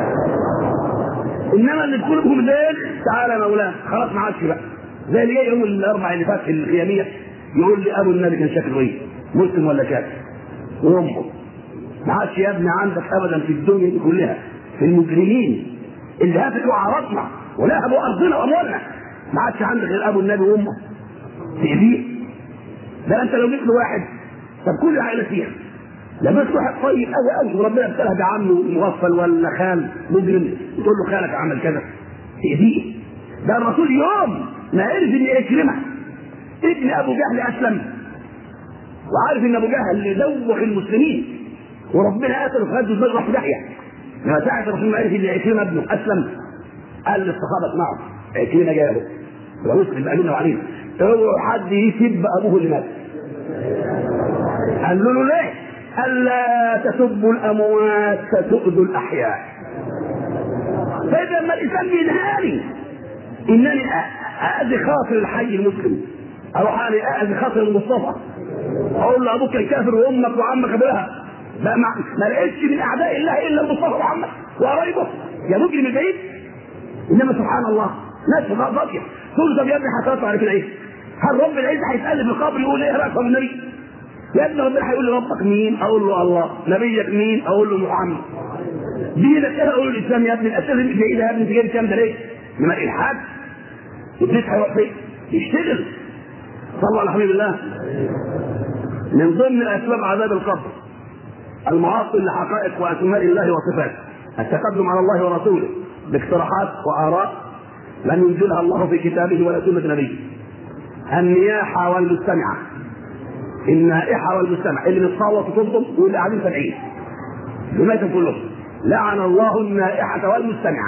انما اللي تقول لكم ليل تعالى مولانا خلاص ما عادش بقى زي اللي جاي يوم الاربع اللي فات في القياميه يقول لي ابو النبي كان شكله ايه؟ مسلم ولا كافر؟ وامه ما عادش يا ابني عندك ابدا في الدنيا دي كلها في المجرمين اللي هتكوا عرضنا ولهبوا ارضنا واموالنا ما عادش عندك غير ابو النبي وامه تأذيه ده انت لو جبت له واحد طب كل العائله فيها لما جبت واحد طيب قوي قوي وربنا ابتلى بعمه مغفل ولا خال مجرم تقول له خالك عمل كذا تأذيه ده الرسول يوم ما عرف ان يكرمه ابن ابو جهل اسلم وعارف ان ابو جهل دوخ المسلمين وربنا قتله في غزوه بدر راح في داهيه لما ساعه الرسول ما عرف ان عكرمه ابنه اسلم قال للصحابه اسمعوا عكرمه جاله ومسلم قالوا له عليه اوعوا حد يسب ابوه اللي مات قال له ليه؟ ألا تسبوا الأموات فتؤذوا الأحياء فإذا لما الإنسان بينهاني إنني أأذي خاطر الحي المسلم أروح أنا أأذي خاطر المصطفى أقول له أبوك كان كافر وأمك وعمك أبوها ما, ما, ما لقيتش من أعداء الله إلا المصطفى وعمك وقرايبه يا مجرم البعيد إنما سبحان الله ناس فاضية تقول طب يا ابني هتطلع على كده إيه؟ هل رب العزة هيتقلب القبر يقول إيه رأيك النبي؟ يا ابني ربنا هيقول لي ربك مين؟ اقول له الله، نبيك مين؟ اقول له محمد. دينك ايه؟ اقول له الاسلام يا ابني، الاساس اللي في ايدها يا ابني انت جايب الكلام ده ليه؟ انما الالحاد ابليس هيروح فين؟ يشتغل. صلوا على حبيب الله. من ضمن اسباب عذاب القبر المعاصي لحقائق واسماء الله وصفاته. التقدم على الله ورسوله باقتراحات واراء لم ينزلها الله في كتابه ولا سنه نبيه. النياحه والمستمعه النائحه والمستمع اللي بتصوت وتصدم واللي قاعدين سامعين سمعتم كلهم لعن الله النائحه والمستمعه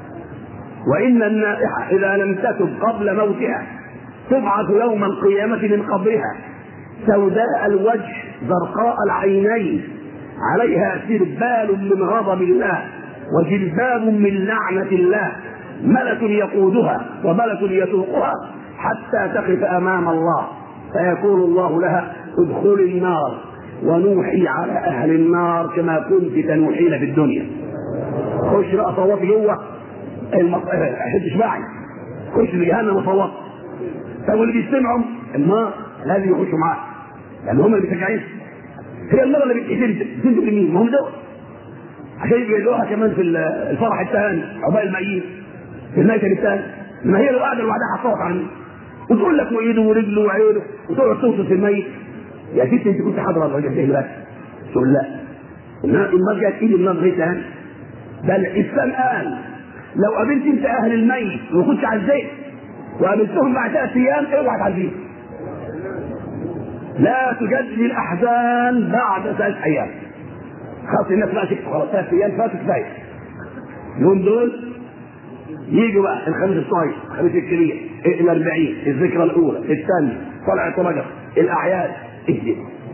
وان النائحه اذا لم تتب قبل موتها تبعث يوم القيامه من قبرها سوداء الوجه زرقاء العينين عليها سربال من غضب الله وجلباب من لعنه الله ملك يقودها وملك يسوقها حتى تقف امام الله فيقول الله لها ادخلي النار ونوحي على اهل النار كما كنت تنوحين في الدنيا خش بقى صوتي جوه المط... حد معي خش لجهنم وصوت طب واللي بيستمعوا النار لازم يخشوا معاه لان هم اللي بيشجعين هي النار اللي بتنزل لمين؟ ما هم دول عشان يجيبوها كمان في الفرح الثاني عقبال الميت في الميت الثاني ما هي لو قاعده لوحدها هتصوت على مين؟ وتقول لك وايده ورجله وعينه وتقعد توصف الميت يا ست انت كنت حاضره ولا جبت بس تقول لا النار جت ايد النار غير تاني بل الاسلام قال لو قابلت انت اهل الميت وما كنتش عزيت وقابلتهم بعد ثلاث ايام اوعى تعزيهم لا تجدد الاحزان بعد ثلاث ايام خلاص الناس بقى تكتب خلاص ثلاث ايام فاتوا كفايه اليوم دول يجوا بقى الخميس الصغير الخميس الكبير الأربعين الذكرى الأولى الثانية طلعة رجب الأعياد اهدي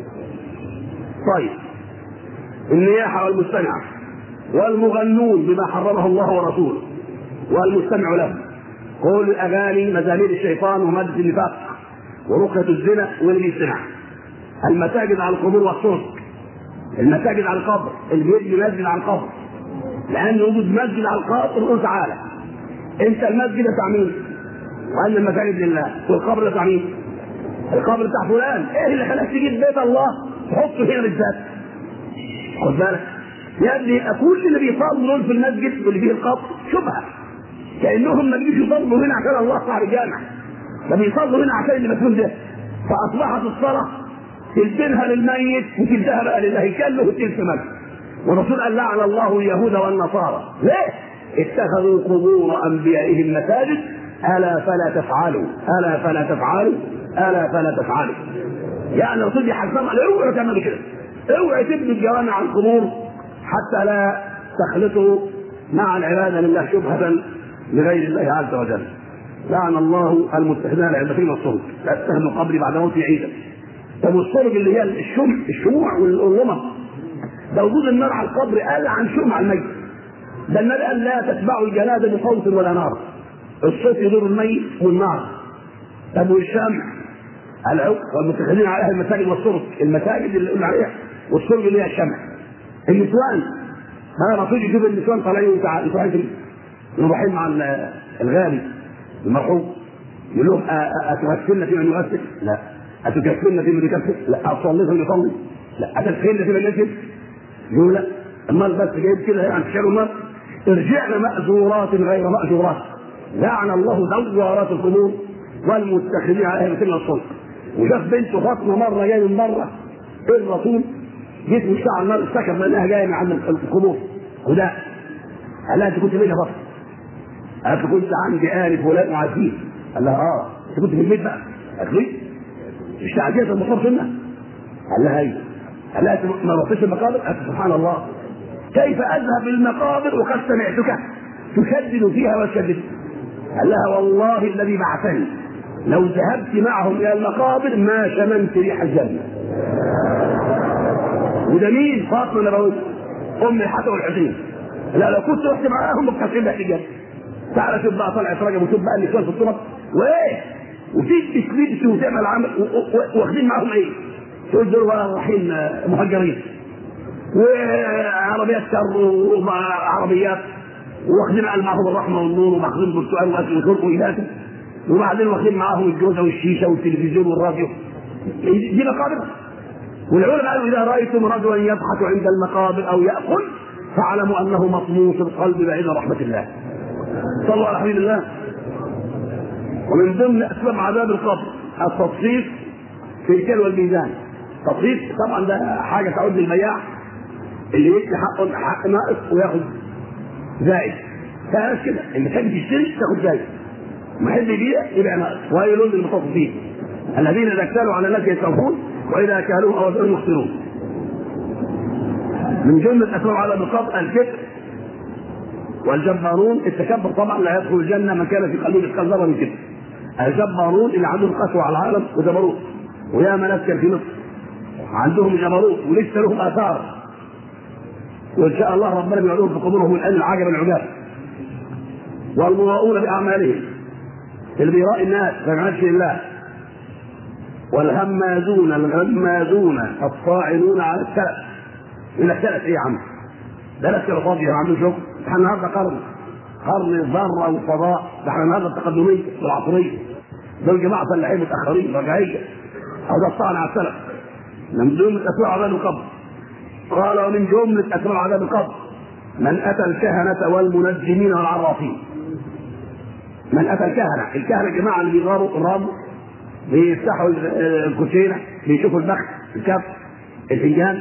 طيب النياحة والمستمع والمغنون بما حرمه الله ورسوله والمستمع له قول الأغاني مزامير الشيطان ومادة النفاق ورقية الزنا واللي يستمع المساجد على القبور والصوت المساجد على القبر اللي بيجي مسجد على القبر لأن وجود مسجد على القبر قل تعالى انت المسجد بتاع مين؟ وان المساجد لله والقبر بتاع مين؟ القبر بتاع فلان ايه اللي خلاك تجيب بيت الله تحطه هنا بالذات؟ خد بالك يا ابني كل اللي بيصلوا دول في المسجد واللي فيه القبر شبهه كانهم ما بيجوش يصلوا هنا عشان الله صاحب الجامع ده بيصلوا هنا عشان اللي مسؤول ده فاصبحت الصلاه تلتنها للميت وتلتها بقى لله كله وتلت مجد والرسول قال لعن الله اليهود والنصارى ليه؟ اتخذوا قبور انبيائهم مساجد الا فلا تفعلوا الا فلا تفعلوا الا فلا تفعلوا يعني الرسول بيحذرنا اوعوا تعملوا كده اوعوا تبنوا الجوامع على القبور حتى لا تخلطوا مع العباده لله شبهه لغير الله عز وجل لعن الله المتخذين العبادين والصلب لا تتخذوا قبري بعد موت عيدا طب والصلب اللي هي الشمع الشموع واللمم ده وجود النار على القبر قال عن شمع الميت ده النبي قال لا تتبعوا الجنازه بصوت ولا نار الصوت يضر الميت والنار طب والشمع العق والمتخذين عليها المساجد والسرج المساجد اللي قلنا عليها والسرج اللي هي الشمع النسوان ما انا رسول يشوف النسوان طالعين يروحوا رايحين مع الغالي المرحوم يقول لهم اتغسلن في من يغسل؟ لا اتكفلن في من يكفل؟ لا اصلي في من يصلي؟ لا اتدخلن في من يسجد؟ يقول لا امال بس جايب كده يعني تشيلوا النار ارجعن مأجورات غير مأجورات لعن الله زوارات القبور والمتخذين على اهل سنة الصلح وشاف بنته فاطمه مره جايه من بره الرسول جيت مش على النار افتكر لانها جايه من عند القبور وده قال لها انت كنت فين يا فاطمه؟ قالت له كنت عندي آل فلان وعزيز قال لها اه انت كنت في البيت بقى قالت له مش تعزيه المقام سنه؟ قال لها ايوه قال لها ما رحتش المقابر؟ قالت سبحان الله كيف اذهب المقابر وقد سمعتك تشدد فيها وتشدد قال لها والله الذي بعثني لو ذهبت معهم الى المقابر ما شممت ريح الجنه وده مين؟ فاطمه النبويه ام الحسن والحسين لا لو كنت رحت معاهم ما كانش بقى رجال تعالى شوف بقى طلعت رجب وشوف بقى النسوان في التراب وايه وفي تسويد وتعمل عمل واخدين معاهم ايه؟ تقول دول رايحين مهجرين وعربيات شر وعربيات واخدين معاهم الرحمه والنور وماخذين برتقال واكل وشرب وإلهة وبعدين واخدين معاهم الجوزه والشيشه والتلفزيون والراديو دي مقابر والعلماء قالوا اذا رايتم رجلا يضحك عند المقابر او ياكل فاعلموا انه مطموس القلب بعيد رحمه الله. صلوا على حبيب الله. ومن ضمن اسباب عذاب القبر التصفيف في الكيل والميزان. تصفيف طبعا ده حاجه تعود للبياع اللي يدي حق حق ناقص وياخد زائد. فناس كده اللي تحب تشتري تاخد زائد. ما يحب يبيع يبيع ناقص وهي لون المتصفين الذين اذا اكتالوا على الناس يستوفون واذا كالوهم او وزنهم يخسرون. من جمله اسباب عذاب القبر الكبر والجبارون التكبر طبعا لا يدخل الجنه من كان في قلبه مثقال ذره من كبر. الجبارون اللي عندهم قسوه على العالم وجبروت ويا ناس كان في مصر عندهم جبروت ولسه لهم اثار وان شاء الله ربنا بيعلوهم في قبورهم الان العجب العجاب والمضاؤون باعمالهم اللي بيرائي الناس ما يعملش لله والهمازون الغمازون الطاعنون على السلف يقول لك سلف ايه يا عم؟ ده ناس كده فاضيه ما عندهم شغل احنا النهارده قرن قرن الذره والفضاء ده احنا النهارده التقدميه والعصريه دول جماعه فلاحين متاخرين رجعيه او ده الطعن على السلف من ضمن اسباب عذاب القبر قال ومن جمله اسباب عذاب القبر من اتى الكهنه والمنجمين والعرافين من اتى الكهنه الكهنه الجماعه اللي بيغاروا الرام بيفتحوا الكوتشينه بيشوفوا البخت الكف الفنجان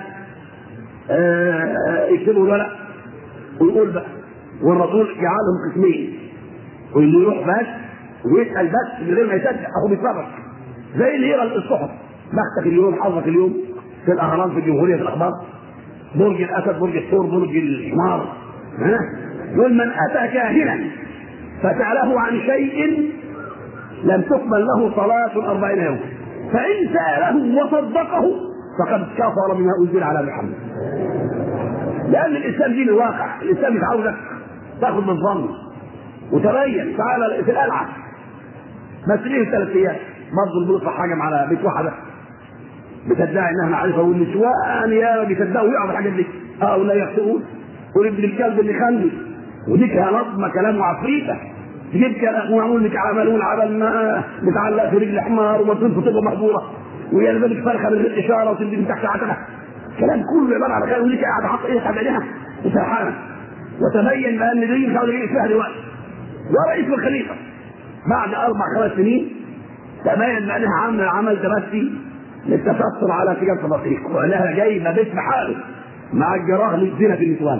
آه يكتبوا الورق ويقول بقى والرسول جعلهم قسمين واللي يروح بس ويسال بس من غير ما يصدق اهو بيتفرج زي اللي يقرا الصحف بختك اليوم حظك اليوم في الاهرام في الجمهوريه في الاخبار برج الاسد برج الثور برج الحمار ها يقول من اتى كاهنا فساله عن شيء لم تقبل له صلاة أربعين يوم فإن سأله وصدقه فقد كفر بما أنزل على محمد لأن الإسلام دين الواقع الإسلام مش عاوزك تاخذ بالظن وتبين تعالى في القلعة بس ليه ثلاث أيام برضه البلوطة حاجة على بيت واحدة بتدعي انها معرفه والنسوان يا بيصدقوا يقعوا الحاجات دي اه ولا يخطئون وابن الكلب اللي خلي ودي كانت نظمه كلام عفريته تجيب كلام ومعمول لك عملون عمل ما متعلق في رجل حمار ومطلوب في طبه مهجوره ويلبسك فرخه من غير اشاره وتدي من تحت عتبه كلام كله عباره عن كلام وليك قاعد حاطط ايه تعملها وسرحانه وتبين بان دي مش عاوز يجي فيها دلوقتي ورئيس الخليفه بعد اربع خمس سنين تبين بانها عامله عمل تمثي للتستر على تجاره الرقيق وانها جايبه باسم حاله مع الجراح للزنا في النسوان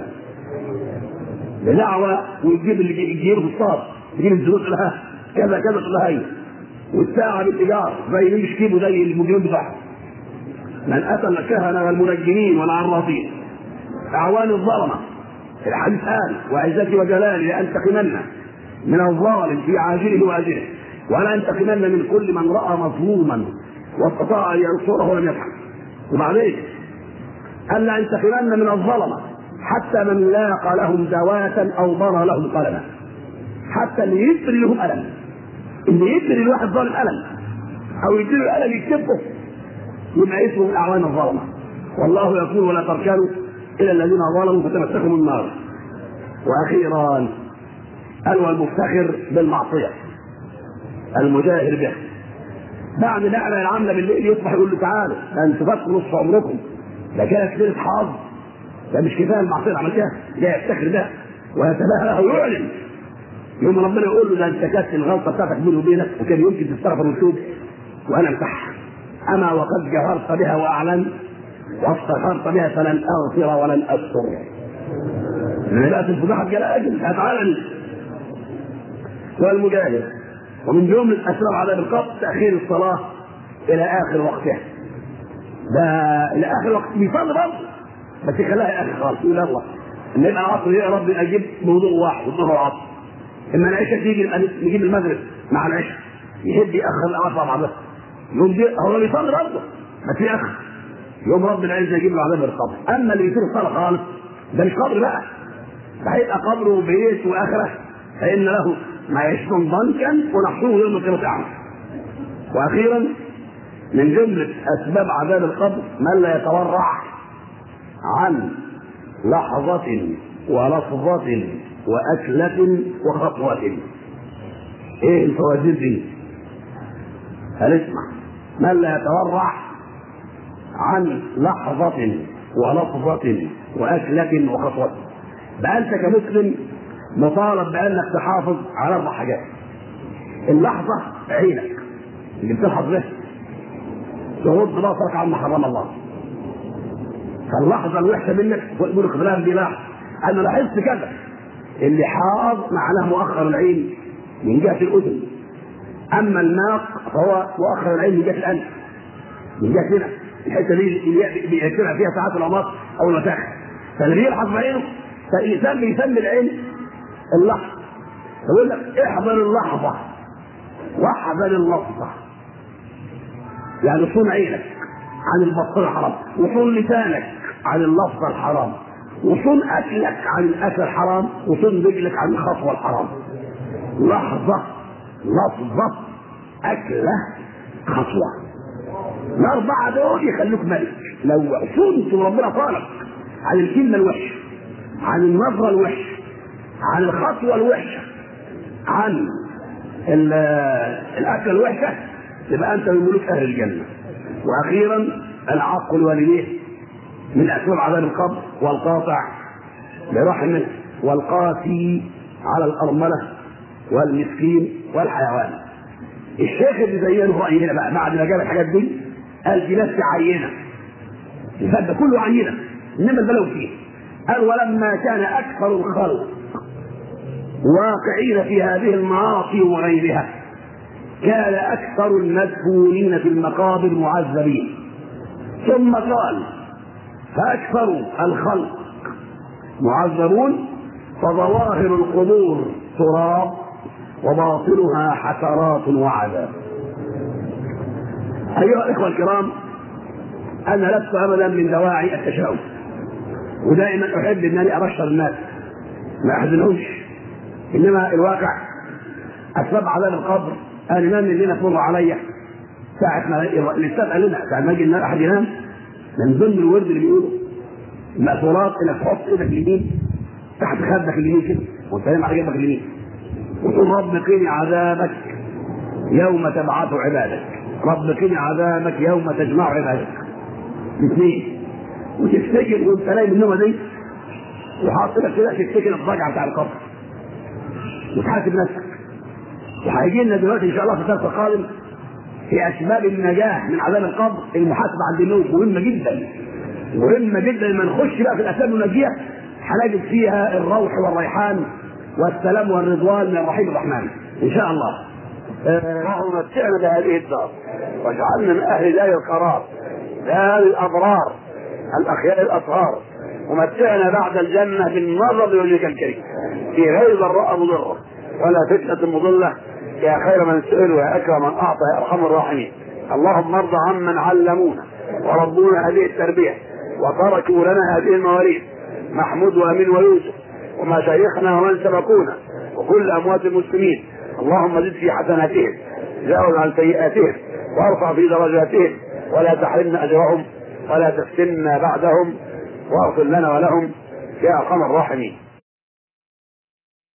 بدعوة ويجيب اللي يجيبه في الصاد يجيب الزروس لها كذا كذا تقول لها هي والساعة بالإيجار زي اللي مش كيبه زي المجرمين بتاعهم من أتى الكهنة والمنجمين والعرافين أعوان الظلمة الحديث قال وعزتي وجلالي لأنتقمن من الظالم في عاجله وآجله ولا أنتقمن من كل من رأى مظلوما واستطاع أن ينصره ولم يفعل وبعدين ألا أنتقمن من الظلمة حتى من لاقى لهم دواة أو ضر لهم قلما حتى اللي يجري لهم ألم اللي يجري الواحد ظالم ألم أو يجري له ألم يكتبه يبقى اسمه من أعوان الظلمة والله يقول ولا تركنوا إلى الذين ظلموا فتمسكهم النار وأخيرا ألوى المفتخر بالمعصية المجاهر به بعد نعمة العاملة بالليل يصبح يقول له تعالوا ده انتوا فاتوا نصف عمركم ده كانت ليلة حظ ده مش كفايه المعصيه اللي عملتها ده يفتخر ده ويتباهى ويعلن يوم ربنا يقول له ده انت كانت الغلطه بتاعتك بيني وبينك وكان يمكن تستغفر وتتوب وانا امسحها اما وقد جهرت بها واعلنت واستغفرت بها فلن اغفر ولن استر بقت الفضيحه جلاء اجل هتعلن والمجاهد ومن جمله اسباب عذاب القبر تاخير الصلاه الى اخر وقتها ده الى اخر وقت بيصلي برضه بس يخليها اخر خالص يقول يلا ان يبقى العصر يا رب اجيب موضوع واحد الظهر والعصر اما العشاء تيجي نجيب المغرب مع العشاء يهد ياخر العصر مع بعض يقوم دي هو بيصلي برضه بس ياخر يوم رب العزه يجيب له عذاب القبر اما اللي يصير الصلاه خالص ده مش قبر بقى ده هيبقى قبره بيت واخره فان له ما يشكن ضنكا ونحشره يوم القيامه اعمى واخيرا من جمله اسباب عذاب القبر من لا يتورع عن لحظه ولفظه واكله وخطوه ايه الفوازير دي هنسمع من لا يتورع عن لحظة ولفظة وأكلة وخطوة بقى أنت كمسلم مطالب بأنك تحافظ على أربع حاجات اللحظة عينك اللي بتلحظ به تغض بصرك عما حرم الله فاللحظة الوحشة منك يقول لك فلان دي لاحظ أنا لاحظت كذا اللي حاض معناه مؤخر العين من جهة الأذن أما الناق فهو مؤخر العين من جهة الأنف من جهة هنا الحته دي بيجتمع فيها ساعات العمار او المساخ فاللي بيلحظ بعينه فالانسان بيسمي العين اللحظه يقول لك احضر اللحظه واحذر اللفظه يعني صون عينك عن البصر الحرام وصون لسانك عن اللفظ الحرام وصون اكلك عن الاكل الحرام وصون رجلك عن الخطوه الحرام لحظه لفظه اكله خطوه الأربعة دول يخلوك ملك لو صنت وربنا طالب عن الكلمة الوحشة عن النظرة الوحشة عن الخطوة الوحشة عن الأكلة الوحشة تبقى أنت من ملوك أهل الجنة وأخيرا العاق الوالدين من أسباب عذاب القبر والقاطع لرحمه والقاسي على الأرملة والمسكين والحيوان الشيخ اللي زينه رأيي هنا بقى بعد ما جاب الحاجات دي قال دي ناس عينه الفات ده كله عينه انما البلو فيه قال ولما كان اكثر الخلق واقعين في هذه المعاصي وغيرها كان اكثر المدفونين في المقابر معذبين ثم قال فاكثر الخلق معذبون فظواهر القبور تراب وباطنها حسرات وعذاب أيها الإخوة الكرام أنا لست أبدا من دواعي التشاؤم ودائما أحب أنني أبشر الناس ما أحزنهمش إنما الواقع أسباب عذاب القبر أنا ما من اللي تمر عليا ساعة ما الأستاذ قال لنا ساعة ما يجي أحد ينام من ضمن الورد اللي بيقوله المأثورات إنك تحط إيدك اليمين تحت خدك اليمين كده وأنت نايم على جنبك اليمين وتقول رب قني عذابك يوم تبعث عبادك رب قني عذابك يوم تجمع عبادك اثنين وتفتكر وانت نايم النومه دي وحاط لك كده تفتكر الضجعه بتاع القبر وتحاسب نفسك وهيجي لنا دلوقتي ان شاء الله في الدرس القادم في اسباب النجاه من عذاب القبر المحاسبه عند النوم مهمه جدا مهمه جدا لما نخش بقى في الاسباب المنجيه هنجد فيها الروح والريحان والسلام والرضوان من الرحيم الرحمن ان شاء الله اللهم متعنا بهذه الدار واجعلنا من اهل دار القرار دار الابرار الاخيار الاطهار ومتعنا بعد الجنه بالنظر لوجهك الكريم في غير ضراء مضره ولا فتنه مضله يا خير من سئل ويا اكرم من اعطى يا ارحم الراحمين اللهم ارض عمن علمونا وربونا هذه التربيه وتركوا لنا هذه المواريث محمود وامين ويوسف ومشايخنا ومن سبقونا وكل اموات المسلمين اللهم زد في حسناتهم جاوز عن سيئاتهم وارفع في درجاتهم ولا تحرمنا اجرهم ولا تفتنا بعدهم واغفر لنا ولهم يا ارحم الراحمين